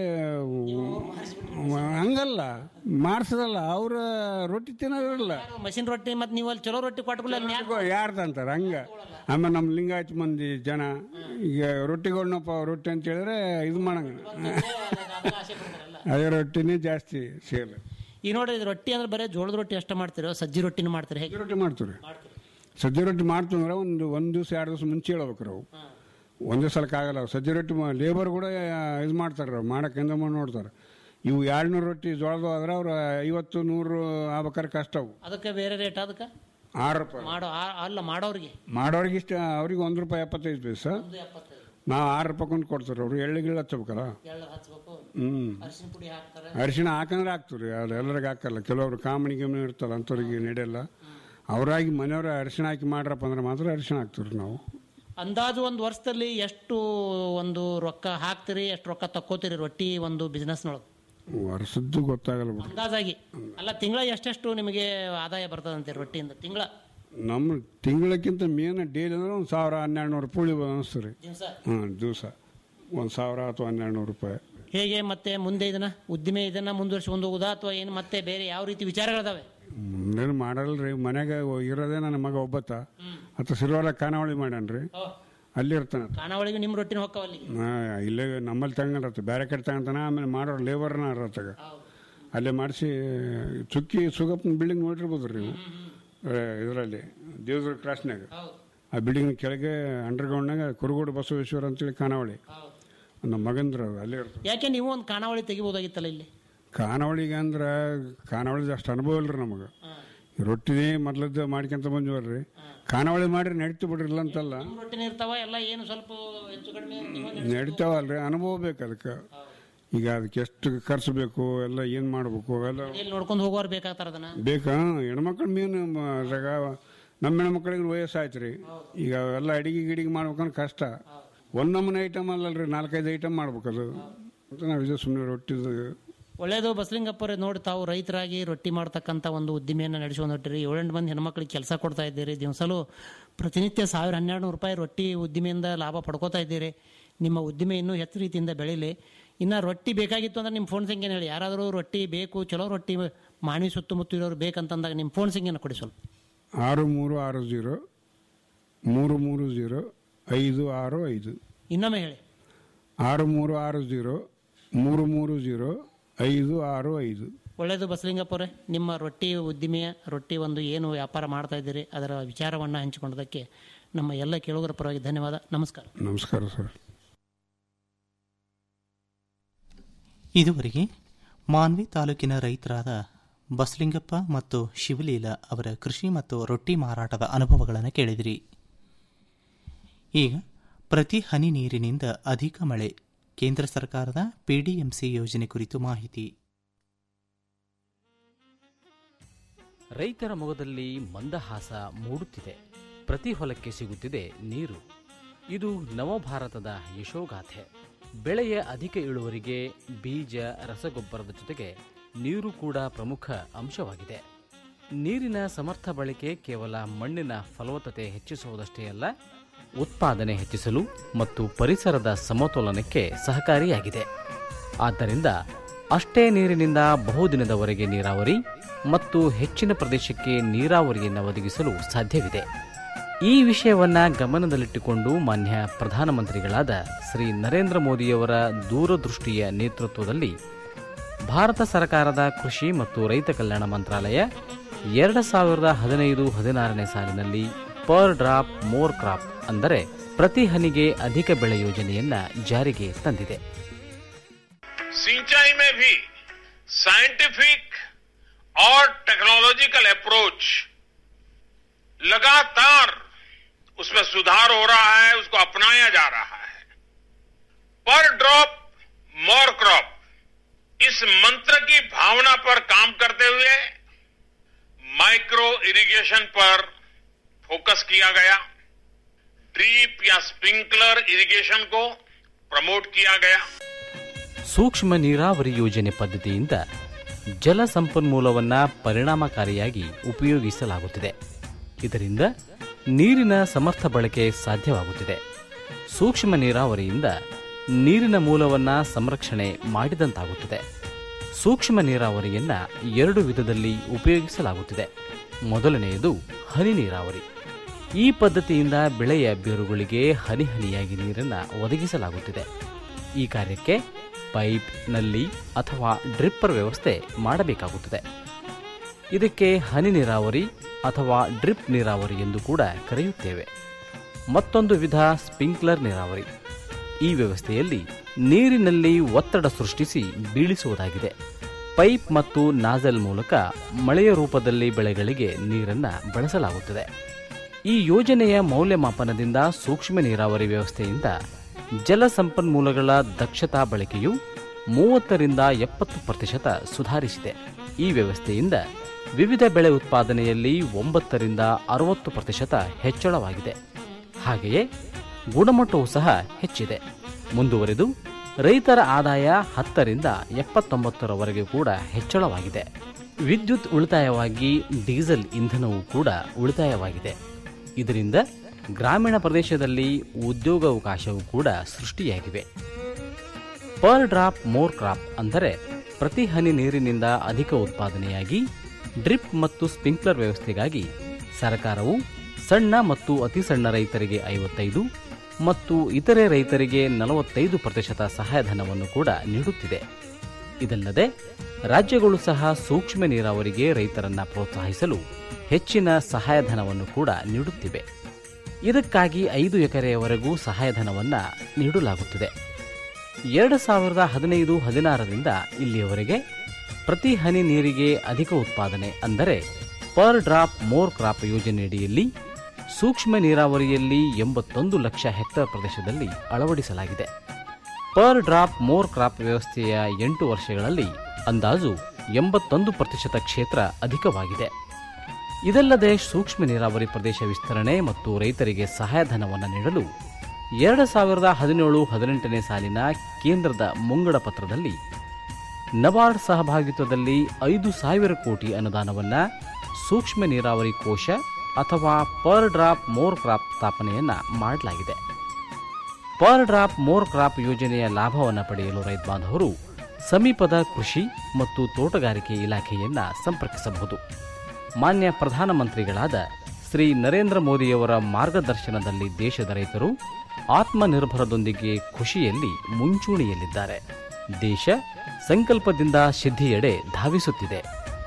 ಹಂಗಲ್ಲ ಮಾರ್ಸದಲ್ಲ ಅವ್ರ ರೊಟ್ಟಿ ತಿನ್ನೋದಿಲ್ಲ ಮಷಿನ್ ರೊಟ್ಟಿ ಮತ್ತೆ ನೀವು ಅಲ್ಲಿ ಚಲೋ ರೊಟ್ಟಿ ಕೊಟ್ಬಿಲ್ಲ ಯಾರ್ದು ಅಂತಾರೆ ಹಂಗ ಆಮೇಲೆ ನಮ್ಮ ಲಿಂಗಾಯತ್ ಮಂದಿ ಜನ ಈಗ ರೊಟ್ಟಿಗಳನ್ನಪ್ಪ ರೊಟ್ಟಿ ಅಂತ ಹೇಳಿದ್ರೆ ಇದು ಮಾಡಂಗ ಅದೇ ರೊಟ್ಟಿನೇ ಜಾಸ್ತಿ ಸೇಲ್ ಈ ನೋಡಿ ಇದು ರೊಟ್ಟಿ ಅಂದ್ರೆ ಬರೀ ಜೋಳದ ರೊಟ್ಟಿ ಅಷ್ಟೇ ಮಾಡ್ತೀರೋ ಸಜ್ಜಿ ರೊಟ್ಟಿನೂ ಮಾಡ್ತೀರಿ ಹೇಗೆ ರೊಟ್ಟಿ ಮಾಡ್ತೀವಿ ಸಜ್ಜೆ ರೊಟ್ಟಿ ಮಾಡ್ತೀವಿ ಅಂದ್ರೆ ಒಂದು ಒಂದು ದಿವಸ ಎರಡು ದಿವಸ ಮುಂಚೆ ಹೇಳ್ಬೇಕು ಅವು ಒಂದೇ ಸಲಕ್ಕೆ ಆಗಲ್ಲ ಅವು. ಸಜ್ಜೆ ರೊಟ್ಟಿ ಲೇಬರ್ ಕೂಡ ಇದು ಮಾಡ್ತಾರೆ ಅವ್ರು ಮಾಡಕ್ಕೆ ಎಂದ ಮಾಡಿ ನೋಡ್ತಾರೆ ಇವು ಎರಡ್ನೂರು ರೊಟ್ಟಿ ಜೋಳದ ಆದ್ರೆ ಅವ್ರು ಐವತ್ತು ನೂರು ಆಗ್ಬೇಕಾದ್ರೆ ಕಷ್ಟ ಅವು ಅದಕ್ಕೆ ಬೇರೆ ರೇಟ್ ಅದಕ್ಕೆ ಆರು ರೂಪಾಯಿ ಮಾಡೋ ಆ- ಅಲ್ಲ ಮಾಡೋರಿಗೆ ಮಾಡೋರಿಗೆ ಇಷ್ಟ ಅವ್ರಿಗೆ ಒಂದು ರೂಪಾಯಿ ಎಪ್ಪತ್ತೈದು ಪೈಸ ನಾವು ಆರು ರೂಪಾಯಿ ಕೊಂಡು ಕೊಡ್ತಾರೆ ಅವ್ರು ಎಳ್ಳು ಗಿಳ್ಳು ಹಚ್ಬೇಕಲ್ಲ ಎಳ್ಳು ಹಚ್ಬೇಕು ಹ್ಞೂ ಅರಿಶಿನ ಪುಡಿ ಹಾಕ್ತಾರೆ ಅರಿಶಿಣ ಹಾಕಂದ್ರೆ ಹಾಕ್ತೀವಿ ರೀ ಅದು ಎಲ್ಲರಿಗೆ ಹಾಕಲ್ಲ ಕೆಲವರು ಕಾಮಣಿ ಗಿಮಣಿ ಇರ್ತಲ್ಲ ಅಂಥವ್ರಿಗೆ ನಡೆಯಲ್ಲ ಅವರಾಗಿ ಮನೆಯವ್ರ ಅರಿಶಿಣ ಹಾಕಿ ಮಾಡ್ರಪ್ಪ ಅಂದ್ರೆ ಮಾತ್ರ ಅರಿಶಿಣ ಹಾಕ್ತೀವಿ ರೀ ನಾವು ಅಂದಾಜು ಒಂದು ವರ್ಷದಲ್ಲಿ ಎಷ್ಟು ಒಂದು ರೊಕ್ಕ ಹಾಕ್ತೀರಿ ಎಷ್ಟು ರೊಕ್ಕ ತಕ್ಕೋತೀರಿ ರೊಟ್ಟಿ ಒಂದು ಬಿಸ್ನೆಸ್ನೊಳಗೆ ವರ್ಷದ್ದು ಗೊತ್ತಾಗಲ್ಲ ಬಿಡ್ರಿ ಅಂದಾಜಾಗಿ ಅಲ್ಲ ತಿಂಗಳ ಎಷ್ಟೆಷ್ಟು ನಿಮಗೆ ಆದಾಯ ಬರ್ತದಂತೆ ರೊಟ್ಟಿಯಿಂದ ತಿಂಗಳ ನಮ್ಮ ತಿಂಗಳಕ್ಕಿಂತ ಮೇನ್ ಡೈಲಿ ಅಂದ್ರೆ ಒಂದು ಸಾವಿರ ಹನ್ನೆರಡು ನೂರು ರೂಪಾಯಿ ಉಳಿಬೋದು ಅನಿಸ್ತು ರೀ ದಿವಸ ಹಾಂ ದಿವಸ ಒಂದು ಸಾವಿರ ಅಥವಾ ಹನ್ನೆರಡು ನೂರು ರೂಪಾಯಿ ಹೇಗೆ ಮತ್ತೆ ಮುಂದೆ ಇದನ್ನ ಉದ್ದಿಮೆ ಇದನ್ನ ಮುಂದುವರ್ಸ್ಕೊಂಡು ಹೋಗುದಾ ಅಥವಾ ಏನು ಮತ್ತೆ ಬೇರೆ ಯಾವ ರೀತಿ ವಿಚಾರಗಳಿದಾವೆ ಮುಂದೇನು ಮಾಡಲ್ಲ ರೀ ಮನೆಗೆ ಇರೋದೇ ನನ್ನ ಮಗ ಒಬ್ಬತ್ತ ಅಥವಾ ಸಿರುವಾರ ಖಾನಾವಳಿ ಮಾಡ್ಯಾನ ರೀ ಅಲ್ಲಿ ಇರ್ತಾನೆ ಖಾನಾವಳಿಗೆ ನಿಮ್ಮ ರೊಟ್ಟಿನ ಹೊಕ್ಕವ ಅಲ್ಲಿಗೆ ಹಾ, ಇಲ್ಲೇ ನಮ್ಮಲ್ಲಿ ತಗೊಂಡಿರತ್ತೆ ಬೇರೆ ಕಡೆ ತಗೊಂತಾನ ಆಮೇಲೆ ಮಾಡೋರು ಲೇಬರ್ನ ಇರತ್ತಾಗ ಅಲ್ಲೇ ಮಾಡಿಸಿ ಚುಕ್ಕಿ ಸುಗಪ್ಪನ ಬಿಲ್ಡಿಂಗ್ ನೋಡಿರ್ಬೋದು ರೀ ನೀವು ಇದರಲ್ಲಿ ದೇವದುರ್ಗ ಕ್ರಾಸ್ನಾಗ ಆ ಬಿಲ್ಡಿಂಗ್ ಕೆಳಗೆ ಅಂಡರ್ಗ್ರೌಂಡ್ನಾಗ ಕುರುಗೋಡು ಬಸವೇಶ್ವರ ಅಂತೇಳಿ ಖಾನಾವಳಿ ನಮ್ಮ ಮಗಂದ್ರ ಅದು ಅಲ್ಲೇ ಇರ್ತದೆ ಯಾಕೆ ನೀವು ಒಂದು ಖಾನಾವಳಿ ತೆಗಿಬೋದಾಗಿತ್ತಲ್ಲ ಇಲ್ಲಿ ಖಾನಾವಳಿಗೆ ಅಂದ್ರೆ ಖಾನಾವಳಿದು ಅಷ್ಟು ಅನುಭವ ಇಲ್ರಿ ನಮಗೆ ರೊಟ್ಟಿನೇ ಮೊದ್ಲದ್ದು ಮಾಡ್ಕೊಂತ ಬಂದಿವಲ್ರಿ ಖಾನಾವಳಿ ಮಾಡ್ರಿ ನಡೀತು ಬಿಡ್ರಿ ಇಲ್ಲ ಅಂತಲ್ಲ ನಿಮ್ಮ ರೊಟ್ಟಿನ ಇರ್ತಾವ ಎಲ್ಲ ಏನು ಸ್ವಲ್ಪ ಹೆಚ್ಚು ಕಡಿಮೆ ನೀವು ನಡೀತಾವಲ್ರಿ ಅನುಭವ ಬೇಕು ಅದಕ್ಕೆ ಈಗ ಅದಕ್ಕೆ ಎಷ್ಟು ಖರ್ಚು ಬೇಕು ಎಲ್ಲ ಏನು ಮಾಡಬೇಕು ಅವೆಲ್ಲ ಇಲ್ಲಿ ನೋಡ್ಕೊಂಡು ಹೋಗೋರು ಬೇಕಾಗ್ತಾರ ಅದನ್ನ ಬೇಕಾ ಹೆಣ್ಮಕ್ಳು ಮೇನ್ ಅದ್ರಾಗ ನಮ್ಮ ಹೆಣ್ಮಕ್ಳಿಗೆ ವಯಸ್ಸಾಯ್ತು ರೀ ಈಗ ಅವೆಲ್ಲ ಅಡಿಗೆ ಗಿಡಿಗೆ ಮಾಡ್ಬೇಕಂದ್ರೆ ಕಷ್ಟ ಒಂದು ನಮೂನೆ ಐಟಮ್ ಅಲ್ಲಲ್ರಿ ನಾಲ್ಕೈದು ಐಟಮ್ ಮಾಡ್ಬೇಕದು ಅಂತ ನಾವು ಇದು ಸುಮ್ಮನೆ ರೊಟ್ಟಿದು ಒಳ್ಳೇದು ಬಸಲಿಂಗಪ್ಪರೇ ನೋಡಿ ತಾವು ರೈತರಾಗಿ ರೊಟ್ಟಿ ಮಾಡ್ತಕ್ಕಂಥ ಒಂದು ಉದ್ದಿಮೆಯನ್ನು ನಡೆಸ್ಕೊಂಡು ಹೊಟ್ಟಿರಿ ಏಳೆಂಟು ಮಂದಿ ಹೆಣ್ಮಕ್ಳಿಗೆ ಕೆಲಸ ಕೊಡ್ತಾ ಇದ್ದೀರಿ ದಿವಸಲು ಪ್ರತಿನಿತ್ಯ ಸಾವಿರ ಹನ್ನೆರಡು ನೂರು ರೂಪಾಯಿ ರೊಟ್ಟಿ ಉದ್ದಿಮೆಯಿಂದ ಲಾಭ ಪಡ್ಕೋತಾ ಇದ್ದೀರಿ ನಿಮ್ಮ ಉದ್ದಿಮೆ ಇನ್ನೂ ಹೆಚ್ಚು ರೀತಿಯಿಂದ ಬೆಳೀಲಿ ಇನ್ನು ರೊಟ್ಟಿ ಬೇಕಾಗಿತ್ತು ಅಂದ್ರೆ ನಿಮ್ಮ ಫೋನ್ ಸಂಖ್ಯೆನ ಹೇಳಿ ಯಾರಾದರೂ ರೊಟ್ಟಿ ಬೇಕು ಚಲೋ ರೊಟ್ಟಿ ಮಾಣಿ ಸುತ್ತಮುತ್ತ ಇರೋರು ಬೇಕಂತಂದಾಗ ನಿಮ್ಮ ಫೋನ್ ಸಂಖ್ಯೆನ ಕೊಡಿ ಸ್ವಲ್ಪ ಆರು ಮೂರು ಆರು ಜೀರೋ ಮೂರು ಮೂರು ಜೀರೋ ಐದು ಆರು ಐದು ಇನ್ನೊಮ್ಮೆ ಹೇಳಿ ಆರು ಮೂರು ಆರು ಜೀರೋ ಮೂರು ಮೂರು ಜೀರೋ ಐದು ಆರು ಐದು ಒಳ್ಳೆಯದು ಬಸಲಿಂಗಪ್ಪರೇ ನಿಮ್ಮ ರೊಟ್ಟಿ ಉದ್ದಿಮೆಯ ರೊಟ್ಟಿ ಒಂದು ಏನು ವ್ಯಾಪಾರ ಮಾಡ್ತಾ ಇದ್ದೀರಿ ಅದರ ವಿಚಾರವನ್ನು ಹಂಚಿಕೊಂಡದಕ್ಕೆ ನಮ್ಮ ಎಲ್ಲ ಕೇಳುಗರ ಪರವಾಗಿ ಧನ್ಯವಾದ ನಮಸ್ಕಾರ ನಮಸ್ಕಾರ ಸರ್ ಇದುವರೆಗೆ ಮಾನ್ವಿ ತಾಲೂಕಿನ ರೈತರಾದ ಬಸಲಿಂಗಪ್ಪ ಮತ್ತು ಶಿವಲೀಲ ಅವರ ಕೃಷಿ ಮತ್ತು ರೊಟ್ಟಿ ಮಾರಾಟದ ಅನುಭವಗಳನ್ನು ಕೇಳಿದಿರಿ ಈಗ ಪ್ರತಿ ಹನಿ ನೀರಿನಿಂದ ಅಧಿಕ ಮಳೆ ಕೇಂದ್ರ ಸರ್ಕಾರದ ಪಿಡಿಎಂಸಿ ಯೋಜನೆ ಕುರಿತು ಮಾಹಿತಿ ರೈತರ ಮೊಗದಲ್ಲಿ ಮಂದಹಾಸ ಮೂಡುತ್ತಿದೆ ಪ್ರತಿ ಹೊಲಕ್ಕೆ ಸಿಗುತ್ತಿದೆ ನೀರು ಇದು ನವಭಾರತದ ಯಶೋಗಾಥೆ ಬೆಳೆಯ ಅಧಿಕ ಇಳುವರಿಗೆ ಬೀಜ ರಸಗೊಬ್ಬರದ ಜೊತೆಗೆ ನೀರು ಕೂಡ ಪ್ರಮುಖ ಅಂಶವಾಗಿದೆ ನೀರಿನ ಸಮರ್ಥ ಬಳಕೆ ಕೇವಲ ಮಣ್ಣಿನ ಫಲವತ್ತತೆ ಹೆಚ್ಚಿಸುವುದಷ್ಟೇ ಅಲ್ಲ ಉತ್ಪಾದನೆ ಹೆಚ್ಚಿಸಲು ಮತ್ತು ಪರಿಸರದ ಸಮತೋಲನಕ್ಕೆ ಸಹಕಾರಿಯಾಗಿದೆ ಆದ್ದರಿಂದ ಅಷ್ಟೇ ನೀರಿನಿಂದ ಬಹುದಿನದವರೆಗೆ ನೀರಾವರಿ ಮತ್ತು ಹೆಚ್ಚಿನ ಪ್ರದೇಶಕ್ಕೆ ನೀರಾವರಿಯನ್ನು ಒದಗಿಸಲು ಸಾಧ್ಯವಿದೆ ಈ ವಿಷಯವನ್ನ ಗಮನದಲ್ಲಿಟ್ಟುಕೊಂಡು ಮಾನ್ಯ ಪ್ರಧಾನಮಂತ್ರಿಗಳಾದ ಶ್ರೀ ನರೇಂದ್ರ ಮೋದಿಯವರ ದೂರದೃಷ್ಟಿಯ ನೇತೃತ್ವದಲ್ಲಿ ಭಾರತ ಸರ್ಕಾರದ ಕೃಷಿ ಮತ್ತು ರೈತ ಕಲ್ಯಾಣ ಮಂತ್ರಾಲಯ ಎರಡು ಸಾವಿರದ ಹದಿನೈದು ಹದಿನಾರನೇ ಸಾಲಿನಲ್ಲಿ ಪರ್ ಡ್ರಾಪ್ ಮೋರ್ ಕ್ರಾಪ್ ಅಂದರೆ ಪ್ರತಿ ಹನಿಗೆ ಅಧಿಕ ಬೆಳೆ ಯೋಜನೆಯನ್ನ ಜಾರಿಗೆ ತಂದಿದೆ सिंचाई में भी साइंटिफिक और टेक्नोलॉजिकल अप्रोच लगातार उसमें सुधार हो रहा है उसको अपनाया जा रहा है पर ड्रॉप मोर क्रॉप इस मंत्र की भावना पर काम करते हुए माइक्रो इरिगेशन पर फोकस किया गया ड्रीप या स्प्रिंकलर इरिगेशन को प्रमोट किया गया ಸೂಕ್ಷ್ಮ ನೀರಾವರಿ ಯೋಜನೆ ಪದ್ಧತಿಯಿಂದ ಜಲ ಸಂಪನ್ಮೂಲವನ್ನು ಪರಿಣಾಮಕಾರಿಯಾಗಿ ಉಪಯೋಗಿಸಲಾಗುತ್ತಿದೆ ಇದರಿಂದ ನೀರಿನ ಸಮರ್ಥ ಬಳಕೆ ಸಾಧ್ಯವಾಗುತ್ತಿದೆ ಸೂಕ್ಷ್ಮ ನೀರಾವರಿಯಿಂದ ನೀರಿನ ಮೂಲವನ್ನು ಸಂರಕ್ಷಣೆ ಮಾಡಿದಂತಾಗುತ್ತದೆ ಸೂಕ್ಷ್ಮ ನೀರಾವರಿಯನ್ನು ಎರಡು ವಿಧದಲ್ಲಿ ಉಪಯೋಗಿಸಲಾಗುತ್ತಿದೆ ಮೊದಲನೆಯದು ಹನಿ ನೀರಾವರಿ ಈ ಪದ್ಧತಿಯಿಂದ ಬೆಳೆಯ ಬೇರುಗಳಿಗೆ ಹನಿ ಹನಿಯಾಗಿ ನೀರನ್ನು ಒದಗಿಸಲಾಗುತ್ತಿದೆ ಈ ಕಾರ್ಯಕ್ಕೆ ಪೈಪ್ ನಲ್ಲಿ ಅಥವಾ ಡ್ರಿಪ್ಪರ್ ವ್ಯವಸ್ಥೆ ಮಾಡಬೇಕಾಗುತ್ತದೆ ಇದಕ್ಕೆ ಹನಿ ನೀರಾವರಿ ಅಥವಾ ಡ್ರಿಪ್ ನೀರಾವರಿ ಎಂದು ಕೂಡ ಕರೆಯುತ್ತೇವೆ ಮತ್ತೊಂದು ವಿಧ ಸ್ಪ್ರಿಂಕ್ಲರ್ ನೀರಾವರಿ ಈ ವ್ಯವಸ್ಥೆಯಲ್ಲಿ ನೀರಿನಲ್ಲಿ ಒತ್ತಡ ಸೃಷ್ಟಿಸಿ ಬೀಳಿಸುವುದಾಗಿದೆ ಪೈಪ್ ಮತ್ತು ನಾಜಲ್ ಮೂಲಕ ಮಳೆಯ ರೂಪದಲ್ಲಿ ಬೆಳೆಗಳಿಗೆ ನೀರನ್ನು ಬಳಸಲಾಗುತ್ತದೆ ಈ ಯೋಜನೆಯ ಮೌಲ್ಯಮಾಪನದಿಂದ ಸೂಕ್ಷ್ಮ ನೀರಾವರಿ ವ್ಯವಸ್ಥೆಯಿಂದ ಜಲ ಸಂಪನ್ಮೂಲಗಳ ದಕ್ಷತಾ ಬಳಕೆಯು ಮೂವತ್ತರಿಂದ ಎಪ್ಪತ್ತು ಪ್ರತಿಶತ ಸುಧಾರಿಸಿದೆ ಈ ವ್ಯವಸ್ಥೆಯಿಂದ ವಿವಿಧ ಬೆಳೆ ಉತ್ಪಾದನೆಯಲ್ಲಿ ಒಂಬತ್ತರಿಂದ ಅರವತ್ತು ಪ್ರತಿಶತ ಹೆಚ್ಚಳವಾಗಿದೆ ಹಾಗೆಯೇ ಗುಣಮಟ್ಟವೂ ಸಹ ಹೆಚ್ಚಿದೆ ಮುಂದುವರೆದು ರೈತರ ಆದಾಯ ಹತ್ತರಿಂದ ಎಪ್ಪತ್ತೊಂಬತ್ತರವರೆಗೆ ಕೂಡ ಹೆಚ್ಚಳವಾಗಿದೆ ವಿದ್ಯುತ್ ಉಳಿತಾಯವಾಗಿ ಡೀಸೆಲ್ ಇಂಧನವೂ ಕೂಡ ಉಳಿತಾಯವಾಗಿದೆ ಇದರಿಂದ ಗ್ರಾಮೀಣ ಪ್ರದೇಶದಲ್ಲಿ ಉದ್ಯೋಗಾವಕಾಶವೂ ಕೂಡ ಸೃಷ್ಟಿಯಾಗಿವೆ ಪರ್ ಡ್ರಾಪ್ ಮೋರ್ ಕ್ರಾಪ್ ಅಂದರೆ ಪ್ರತಿ ಹನಿ ನೀರಿನಿಂದ ಅಧಿಕ ಉತ್ಪಾದನೆಯಾಗಿ ಡ್ರಿಪ್ ಮತ್ತು ಸ್ಪ್ರಿಂಕ್ಲರ್ ವ್ಯವಸ್ಥೆಗಾಗಿ ಸರ್ಕಾರವು ಸಣ್ಣ ಮತ್ತು ಅತಿ ಸಣ್ಣ ರೈತರಿಗೆ ಐವತ್ತೈದು ಮತ್ತು ಇತರೆ ರೈತರಿಗೆ ನಲವತ್ತೈದು ಪ್ರತಿಶತ ಸಹಾಯಧನವನ್ನು ಕೂಡ ನೀಡುತ್ತಿದೆ ಇದಲ್ಲದೆ ರಾಜ್ಯಗಳು ಸಹ ಸೂಕ್ಷ್ಮ ನೀರಾವರಿಗೆ ರೈತರನ್ನ ಪ್ರೋತ್ಸಾಹಿಸಲು ಹೆಚ್ಚಿನ ಸಹಾಯಧನವನ್ನು ಕೂಡ ನೀಡುತ್ತಿವೆ ಇದಕ್ಕಾಗಿ ಐದು ಎಕರೆಯವರೆಗೂ ಸಹಾಯಧನವನ್ನು ನೀಡಲಾಗುತ್ತಿದೆ ಎರಡು ಸಾವಿರದ ಹದಿನೈದು ಹದಿನಾರರಿಂದ ಇಲ್ಲಿಯವರೆಗೆ ಪ್ರತಿ ಹನಿ ನೀರಿಗೆ ಅಧಿಕ ಉತ್ಪಾದನೆ ಅಂದರೆ ಪರ್ ಡ್ರಾಪ್ ಮೋರ್ ಕ್ರಾಪ್ ಯೋಜನೆಯಡಿಯಲ್ಲಿ ಸೂಕ್ಷ್ಮ ನೀರಾವರಿಯಲ್ಲಿ ಎಂಬತ್ತೊಂದು ಲಕ್ಷ ಹೆಕ್ಟೇರ್ ಪ್ರದೇಶದಲ್ಲಿ ಅಳವಡಿಸಲಾಗಿದೆ ಪರ್ ಡ್ರಾಪ್ ಮೋರ್ ಕ್ರಾಪ್ ವ್ಯವಸ್ಥೆಯ ಎಂಟು ವರ್ಷಗಳಲ್ಲಿ ಅಂದಾಜು ಎಂಬತ್ತೊಂದು ಪ್ರತಿಶತ ಕ್ಷೇತ್ರ ಅಧಿಕವಾಗಿದೆ ಇದಲ್ಲದೆ ಸೂಕ್ಷ್ಮ ನೀರಾವರಿ ಪ್ರದೇಶ ವಿಸ್ತರಣೆ ಮತ್ತು ರೈತರಿಗೆ ಸಹಾಯಧನವನ್ನು ನೀಡಲು ಎರಡು ಸಾವಿರದ ಹದಿನೇಳು ಹದಿನೆಂಟನೇ ಸಾಲಿನ ಕೇಂದ್ರದ ಮುಂಗಡ ಪತ್ರದಲ್ಲಿ ನಬಾರ್ಡ್ ಸಹಭಾಗಿತ್ವದಲ್ಲಿ ಐದು ಸಾವಿರ ಕೋಟಿ ಅನುದಾನವನ್ನು ಸೂಕ್ಷ್ಮ ನೀರಾವರಿ ಕೋಶ ಅಥವಾ ಪರ್ ಡ್ರಾಪ್ ಮೋರ್ ಕ್ರಾಪ್ ಸ್ಥಾಪನೆಯನ್ನು ಮಾಡಲಾಗಿದೆ ಪರ್ ಡ್ರಾಪ್ ಮೋರ್ ಕ್ರಾಪ್ ಯೋಜನೆಯ ಲಾಭವನ್ನು ಪಡೆಯಲು ರೈತ ಬಾಂಧವರು ಸಮೀಪದ ಕೃಷಿ ಮತ್ತು ತೋಟಗಾರಿಕೆ ಇಲಾಖೆಯನ್ನ ಸಂಪರ್ಕಿಸಬಹುದು ಮಾನ್ಯ ಪ್ರಧಾನಮಂತ್ರಿಗಳಾದ ಶ್ರೀ ನರೇಂದ್ರ ಮೋದಿಯವರ ಮಾರ್ಗದರ್ಶನದಲ್ಲಿ ದೇಶದ ರೈತರು ಆತ್ಮನಿರ್ಭರದೊಂದಿಗೆ ಖುಷಿಯಲ್ಲಿ ಮುಂಚೂಣಿಯಲ್ಲಿದ್ದಾರೆ ದೇಶ ಸಂಕಲ್ಪದಿಂದ ಸಿದ್ಧಿಯೆಡೆ ಧಾವಿಸುತ್ತಿದೆ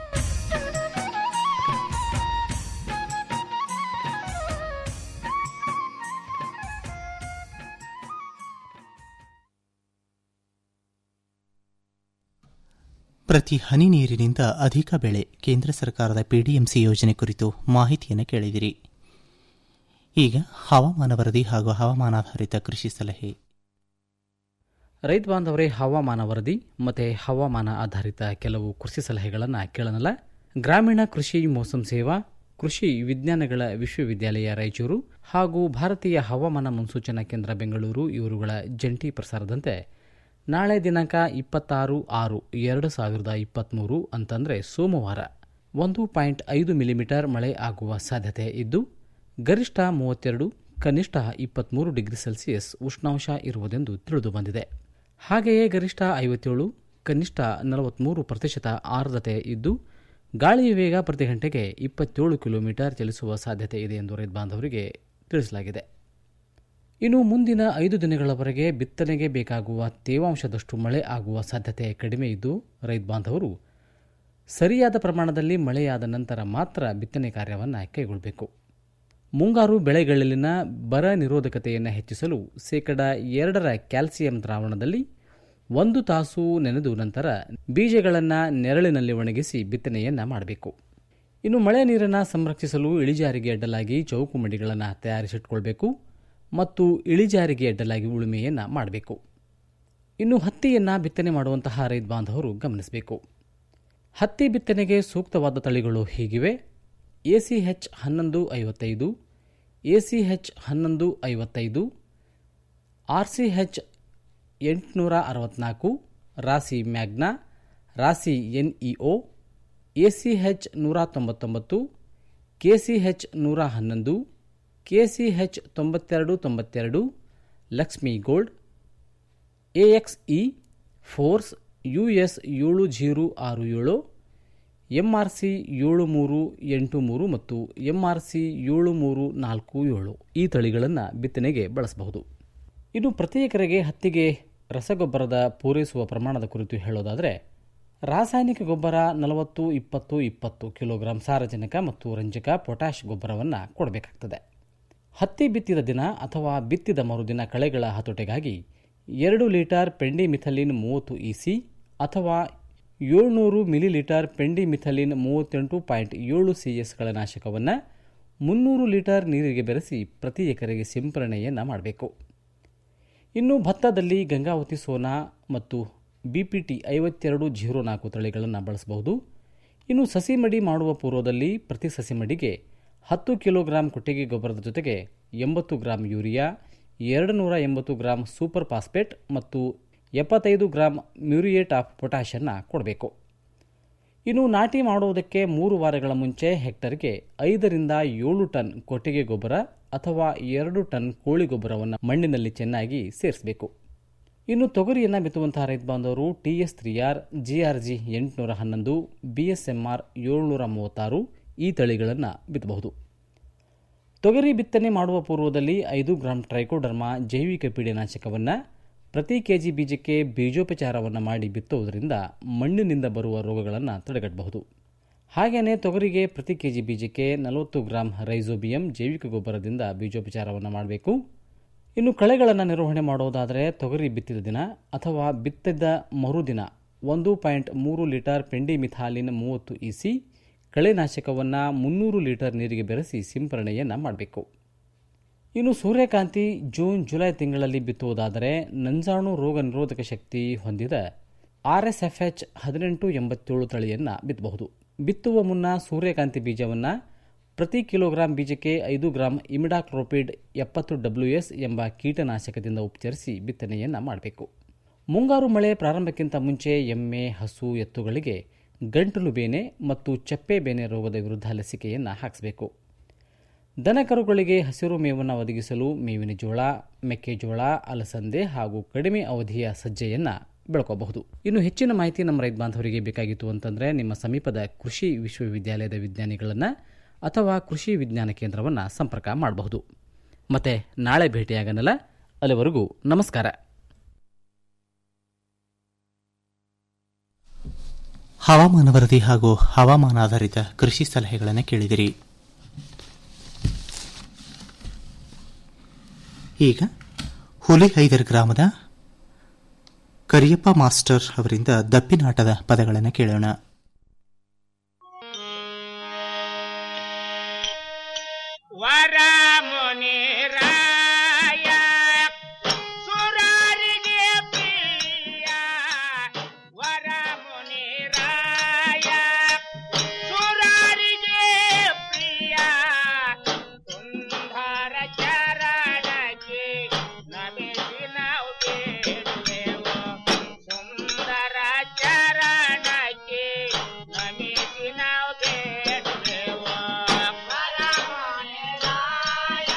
ಪ್ರತಿ ಹನಿ ನೀರಿನಿಂದ ಅಧಿಕ ಬೆಳೆ ಕೇಂದ್ರ ಸರ್ಕಾರದ ಪಿಡಿಎಂಸಿ ಯೋಜನೆ ಕುರಿತು ಮಾಹಿತಿಯನ್ನು ಕೇಳಿದಿರಿ ಈಗ ಹವಾಮಾನ ವರದಿ ಹಾಗೂ ಹವಾಮಾನಾಧಾರಿತ ಕೃಷಿ ಸಲಹೆ ರೈತ ಬಾಂಧವರೇ ಹವಾಮಾನ ವರದಿ ಮತ್ತು ಹವಾಮಾನ ಆಧಾರಿತ ಕೆಲವು ಕೃಷಿ ಸಲಹೆಗಳನ್ನು ಕೇಳನಲ್ಲ ಗ್ರಾಮೀಣ ಕೃಷಿ ಮೋಸಂ ಸೇವಾ ಕೃಷಿ ವಿಜ್ಞಾನಗಳ ವಿಶ್ವವಿದ್ಯಾಲಯ ರಾಯಚೂರು ಹಾಗೂ ಭಾರತೀಯ ಹವಾಮಾನ ಮುನ್ಸೂಚನಾ ಕೇಂದ್ರ ಬೆಂಗಳೂರು ಇವರುಗಳ ಜಂಟಿ ಪ್ರಸಾರದಂತೆ ನಾಳೆ ದಿನಾಂಕ ಇಪ್ಪತ್ತಾರು ಆರು ಎರಡು ಸಾವಿರದ ಇಪ್ಪತ್ತ್ಮೂರು ಅಂತಂದರೆ ಸೋಮವಾರ ಒಂದು ಪಾಯಿಂಟ್ ಐದು ಮಿಲಿಮೀಟರ್ ಮಳೆ ಆಗುವ ಸಾಧ್ಯತೆ ಇದ್ದು ಗರಿಷ್ಠ ಮೂವತ್ತೆರಡು ಕನಿಷ್ಠ ಇಪ್ಪತ್ತ್ಮೂರು ಡಿಗ್ರಿ ಸೆಲ್ಸಿಯಸ್ ಉಷ್ಣಾಂಶ ಇರುವುದೆಂದು ತಿಳಿದು ಬಂದಿದೆ ಹಾಗೆಯೇ ಗರಿಷ್ಠ ಐವತ್ತೇಳು ಕನಿಷ್ಠ ನಲವತ್ತ್ಮೂರು ಪ್ರತಿಶತ ಆರ್ದ್ರತೆ ಇದ್ದು ಗಾಳಿಯ ವೇಗ ಪ್ರತಿ ಗಂಟೆಗೆ ಇಪ್ಪತ್ತೇಳು ಕಿಲೋಮೀಟರ್ ಚಲಿಸುವ ಸಾಧ್ಯತೆ ಇದೆ ಎಂದು ರೈತ ಬಾಂಧವರಿಗೆ ತಿಳಿಸಲಾಗಿದೆ ಇನ್ನು ಮುಂದಿನ ಐದು ದಿನಗಳವರೆಗೆ ಬಿತ್ತನೆಗೆ ಬೇಕಾಗುವ ತೇವಾಂಶದಷ್ಟು ಮಳೆ ಆಗುವ ಸಾಧ್ಯತೆ ಕಡಿಮೆ ಇದ್ದು ರೈತ ಬಾಂಧವರು ಸರಿಯಾದ ಪ್ರಮಾಣದಲ್ಲಿ ಮಳೆಯಾದ ನಂತರ ಮಾತ್ರ ಬಿತ್ತನೆ ಕಾರ್ಯವನ್ನು ಕೈಗೊಳ್ಳಬೇಕು ಮುಂಗಾರು ಬೆಳೆಗಳಲ್ಲಿನ ಬರ ನಿರೋಧಕತೆಯನ್ನು ಹೆಚ್ಚಿಸಲು ಶೇಕಡ ಎರಡರ ಕ್ಯಾಲ್ಸಿಯಂ ದ್ರಾವಣದಲ್ಲಿ ಒಂದು ತಾಸು ನೆನೆದು ನಂತರ ಬೀಜಗಳನ್ನು ನೆರಳಿನಲ್ಲಿ ಒಣಗಿಸಿ ಬಿತ್ತನೆಯನ್ನು ಮಾಡಬೇಕು ಇನ್ನು ಮಳೆ ನೀರನ್ನು ಸಂರಕ್ಷಿಸಲು ಇಳಿಜಾರಿಗೆ ಅಡ್ಡಲಾಗಿ ಚೌಕು ಮಡಿಗಳನ್ನು ತಯಾರಿಸಿಟ್ಕೊಳ್ಬೇಕು ಮತ್ತು ಇಳಿಜಾರಿಗೆ ಅಡ್ಡಲಾಗಿ ಉಳುಮೆಯನ್ನು ಮಾಡಬೇಕು ಇನ್ನು ಹತ್ತಿಯನ್ನು ಬಿತ್ತನೆ ಮಾಡುವಂತಹ ರೈತ ಬಾಂಧವರು ಗಮನಿಸಬೇಕು ಹತ್ತಿ ಬಿತ್ತನೆಗೆ ಸೂಕ್ತವಾದ ತಳಿಗಳು ಹೀಗಿವೆ ಎಸಿಎಚ್ ಹನ್ನೊಂದು ಐವತ್ತೈದು ಎಸಿಎಚ್ ಹನ್ನೊಂದು ಐವತ್ತೈದು ಆರ್ಸಿಎಚ್ ಎಂಟುನೂರ ಅರವತ್ನಾಲ್ಕು ರಾಸಿ ಮ್ಯಾಗ್ನಾ ರಾಸಿ ಎನ್ಇಒ ಎಸಿಎಚ್ ನೂರ ತೊಂಬತ್ತೊಂಬತ್ತು ಕೆಸಿಎಚ್ ನೂರ ಹನ್ನೊಂದು ಕೆಸಿಎಚ್ ತೊಂಬತ್ತೆರಡು ತೊಂಬತ್ತೆರಡು Lakshmi gold AXE force US ಏಳು ಜೀರೋ ಆರು ಏಳು ಎಂಆರ್ಸಿ ಏಳು ಮೂರು ಎಂಟು ಮೂರು ಮತ್ತು ಎಂಆರ್ಸಿ ಏಳು ಮೂರು ನಾಲ್ಕು ಏಳು ಈ ತಳಿಗಳನ್ನು ಬಿತ್ತನೆಗೆ ಬಳಸಬಹುದು ಇನ್ನು ಪ್ರತಿ ಎಕರೆಗೆ ಹತ್ತಿಗೆ ರಸಗೊಬ್ಬರದ ಪೂರೈಸುವ ಪ್ರಮಾಣದ ಕುರಿತು ಹೇಳೋದಾದರೆ ರಾಸಾಯನಿಕ ಗೊಬ್ಬರ ನಲವತ್ತು ಇಪ್ಪತ್ತು ಇಪ್ಪತ್ತು ಕಿಲೋಗ್ರಾಂ ಸಾರಜನಕ ಮತ್ತು ರಂಜಕ ಪೊಟ್ಯಾಷ್ ಗೊಬ್ಬರವನ್ನು ಕೊಡಬೇಕಾಗ್ತದೆ ಹತ್ತಿ ಬಿತ್ತಿದ ದಿನ ಅಥವಾ ಬಿತ್ತಿದ ಮರುದಿನ ಕಳೆಗಳ ಹತೋಟೆಗಾಗಿ ಎರಡು ಲೀಟರ್ ಪೆಂಡಿಮಿಥಲಿನ್ ಮೂವತ್ತು ಇಸಿ ಅಥವಾ ಏಳ್ನೂರು ಮಿಲಿಲೀಟರ್ ಪೆಂಡಿಮಿಥಲಿನ್ ಮೂವತ್ತೆಂಟು ಪಾಯಿಂಟ್ ಏಳು ಸಿ ಎಸ್ಗಳ ನಾಶಕವನ್ನು ಮುನ್ನೂರು ಲೀಟರ್ ನೀರಿಗೆ ಬೆರೆಸಿ ಪ್ರತಿ ಎಕರೆಗೆ ಸಿಂಪರಣೆಯನ್ನು ಮಾಡಬೇಕು ಇನ್ನು ಭತ್ತದಲ್ಲಿ ಗಂಗಾವತಿ ಸೋನಾ ಮತ್ತು ಬಿಪಿಟಿ ಐವತ್ತೆರಡು ಜೀರೋ ನಾಲ್ಕು ತಳಿಗಳನ್ನು ಬಳಸಬಹುದು ಇನ್ನು ಸಸಿ ಮಡಿ ಮಾಡುವ ಪೂರ್ವದಲ್ಲಿ ಪ್ರತಿ ಸಸಿ ಮಡಿಗೆ ಹತ್ತು ಕಿಲೋಗ್ರಾಂ ಕೊಟ್ಟಿಗೆ ಗೊಬ್ಬರದ ಜೊತೆಗೆ ಎಂಬತ್ತು ಗ್ರಾಂ ಯೂರಿಯಾ ಎರಡು ನೂರ ಎಂಬತ್ತು ಗ್ರಾಂ ಸೂಪರ್ ಫಾಸ್ಫೇಟ್ ಮತ್ತು ಎಪ್ಪತ್ತೈದು ಗ್ರಾಂ ಮ್ಯೂರಿಯೇಟ್ ಆಫ್ ಪೊಟ್ಯಾಷನ್ನು ಕೊಡಬೇಕು ಇನ್ನು ನಾಟಿ ಮಾಡುವುದಕ್ಕೆ ಮೂರು ವಾರಗಳ ಮುಂಚೆ ಹೆಕ್ಟರ್ಗೆ ಐದರಿಂದ ಏಳು ಟನ್ ಕೊಟ್ಟಿಗೆ ಗೊಬ್ಬರ ಅಥವಾ ಎರಡು ಟನ್ ಕೋಳಿ ಗೊಬ್ಬರವನ್ನು ಮಣ್ಣಿನಲ್ಲಿ ಚೆನ್ನಾಗಿ ಸೇರಿಸಬೇಕು ಇನ್ನು ತೊಗರಿಯನ್ನು ಬಿತ್ತುವಂತಹ ರೈತ ಬಾಂಧವರು ಟಿಎಸ್ ತ್ರೀ ಆರ್ ಜಿಆರ್ಜಿ ಎಂಟುನೂರ ಹನ್ನೊಂದು ಬಿಎಸ್ಎಂಆರ್ ಏಳ್ನೂರ ಮೂವತ್ತಾರು ಈ ತಳಿಗಳನ್ನು ಬಿತ್ತಬಹುದು ತೊಗರಿ ಬಿತ್ತನೆ ಮಾಡುವ ಪೂರ್ವದಲ್ಲಿ ಐದು ಗ್ರಾಂ ಟ್ರೈಕೋಡರ್ಮಾ ಜೈವಿಕ ಪೀಡನಾಶಕವನ್ನು ಪ್ರತಿ ಕೆಜಿ ಬೀಜಕ್ಕೆ ಬೀಜೋಪಚಾರವನ್ನು ಮಾಡಿ ಬಿತ್ತುವುದರಿಂದ ಮಣ್ಣಿನಿಂದ ಬರುವ ರೋಗಗಳನ್ನು ತಡೆಗಟ್ಟಬಹುದು ಹಾಗೆಯೇ ತೊಗರಿಗೆ ಪ್ರತಿ ಕೆಜಿ ಬೀಜಕ್ಕೆ ನಲವತ್ತು ಗ್ರಾಂ ರೈಸೋಬಿಯಂ ಜೈವಿಕ ಗೊಬ್ಬರದಿಂದ ಬೀಜೋಪಚಾರವನ್ನು ಮಾಡಬೇಕು ಇನ್ನು ಕಳೆಗಳನ್ನು ನಿರ್ವಹಣೆ ಮಾಡುವುದಾದರೆ ತೊಗರಿ ಬಿತ್ತಿದ ದಿನ ಅಥವಾ ಬಿತ್ತಿದ ಮರುದಿನ ಒಂದು ಪಾಯಿಂಟ್ ಮೂರು ಲೀಟರ್ ಪೆಂಡಿಮಿಥಾಲಿನ್ ಮೂವತ್ತು ಇಸಿ ಕಳೆನಾಶಕವನ್ನು ಮುನ್ನೂರು ಲೀಟರ್ ನೀರಿಗೆ ಬೆರೆಸಿ ಸಿಂಪರಣೆಯನ್ನು ಮಾಡಬೇಕು ಇನ್ನು ಸೂರ್ಯಕಾಂತಿ ಜೂನ್ ಜುಲೈ ತಿಂಗಳಲ್ಲಿ ಬಿತ್ತುವುದಾದರೆ ನಂಜಾಣು ರೋಗ ನಿರೋಧಕ ಶಕ್ತಿ ಹೊಂದಿದ ಆರ್ಎಸ್ಎಫ್ಎಚ್ ಹದಿನೆಂಟು ಎಂಬತ್ತೇಳು ತಳಿಯನ್ನು ಬಿತ್ತಬಹುದು ಬಿತ್ತುವ ಮುನ್ನ ಸೂರ್ಯಕಾಂತಿ ಬೀಜವನ್ನು ಪ್ರತಿ ಕಿಲೋಗ್ರಾಂ ಬೀಜಕ್ಕೆ ಐದು ಗ್ರಾಂ ಇಮಿಡಾಕ್ರೋಪಿಡ್ ಎಪ್ಪತ್ತು ಡಬ್ಲ್ಯೂಎಸ್ ಎಂಬ ಕೀಟನಾಶಕದಿಂದ ಉಪಚರಿಸಿ ಬಿತ್ತನೆಯನ್ನು ಮಾಡಬೇಕು ಮುಂಗಾರು ಮಳೆ ಪ್ರಾರಂಭಕ್ಕಿಂತ ಮುಂಚೆ ಎಮ್ಮೆ ಹಸು ಎತ್ತುಗಳಿಗೆ ಗಂಟಲು ಬೇನೆ ಮತ್ತು ಚಪ್ಪೆ ಬೇನೆ ರೋಗದ ವಿರುದ್ಧ ಲಸಿಕೆಯನ್ನು ಹಾಕಿಸಬೇಕು ದನಕರುಗಳಿಗೆ ಹಸಿರು ಮೇವನ್ನು ಒದಗಿಸಲು ಮೇವಿನ ಜೋಳ ಮೆಕ್ಕೆಜೋಳ ಅಲಸಂದೆ ಹಾಗೂ ಕಡಿಮೆ ಅವಧಿಯ ಸಜ್ಜೆಯನ್ನು ಬೆಳ್ಕೋಬಹುದು ಇನ್ನು ಹೆಚ್ಚಿನ ಮಾಹಿತಿ ನಮ್ಮ ರೈತ ಬಾಂಧವರಿಗೆ ಬೇಕಾಗಿತ್ತು ಅಂತಂದರೆ ನಿಮ್ಮ ಸಮೀಪದ ಕೃಷಿ ವಿಶ್ವವಿದ್ಯಾಲಯದ ವಿಜ್ಞಾನಿಗಳನ್ನು ಅಥವಾ ಕೃಷಿ ವಿಜ್ಞಾನ ಕೇಂದ್ರವನ್ನು ಸಂಪರ್ಕ ಮಾಡಬಹುದು ಮತ್ತೆ ನಾಳೆ ಭೇಟಿಯಾಗನಲ್ಲ ಅಲ್ಲಿವರೆಗೂ ನಮಸ್ಕಾರ ಹವಾಮಾನ ವರದಿ ಹಾಗೂ ಹವಾಮಾನಾಧಾರಿತ ಕೃಷಿ ಸಲಹೆಗಳನ್ನು ಕೇಳಿದಿರಿ ಈಗ ಹುಲಿಹೈದರ್ ಗ್ರಾಮದ ಕರಿಯಪ್ಪ ಮಾಸ್ಟರ್ ಅವರಿಂದ ದಪ್ಪಿನಾಟದ ಪದಗಳನ್ನು ಕೇಳೋಣ ವರ ಮುನಿರಾಯ ಸುರಾರಿಗೆ ಪ್ರಿಯ ವರ ಮುನಿರಾಯ ಸುರಾರಿಗೆ ಪ್ರಿಯ ಸುಂದರ ಚರಣಕ್ಕೆ ನಮಿಸಿ ನಾವು ಬೇಡುವೆವು ಸುಂದರ ಚರಣಕ್ಕೆ ನಮಿಸಿ ನಾವು ಬೇಡುವೆವು ವರ ಮುನಿರಾಯ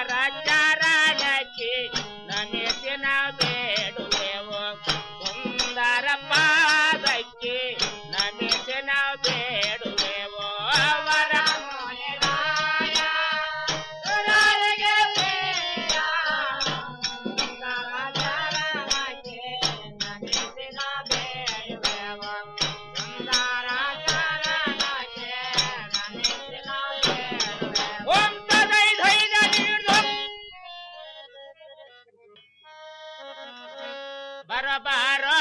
ಸುಂದರ ಚರಣಕ್ಕೆ ನಮಿಸಿನ ಬೇಡುವೆವು ಸುಂದರ ಪಾದಕ್ಕೆ ನಮಿಸಿನ ಬೇಡುವೆವು ಅವರ ಮುನಿರಾಯ ಸುರರಿಗೆ ಪ್ರಿಯ ಸುಂದರ ಚರಣಕ್ಕೆ ನಮಿಸಿನ ಬೇಡುವೆವು ಸುಂದರ ಚರಣಕ್ಕೆ ನಮಿಸಿನ ಬೇಡುವೆವು ಓಂ ತದೈ ಧೈ ಧೈ ಬರಬಾರೋ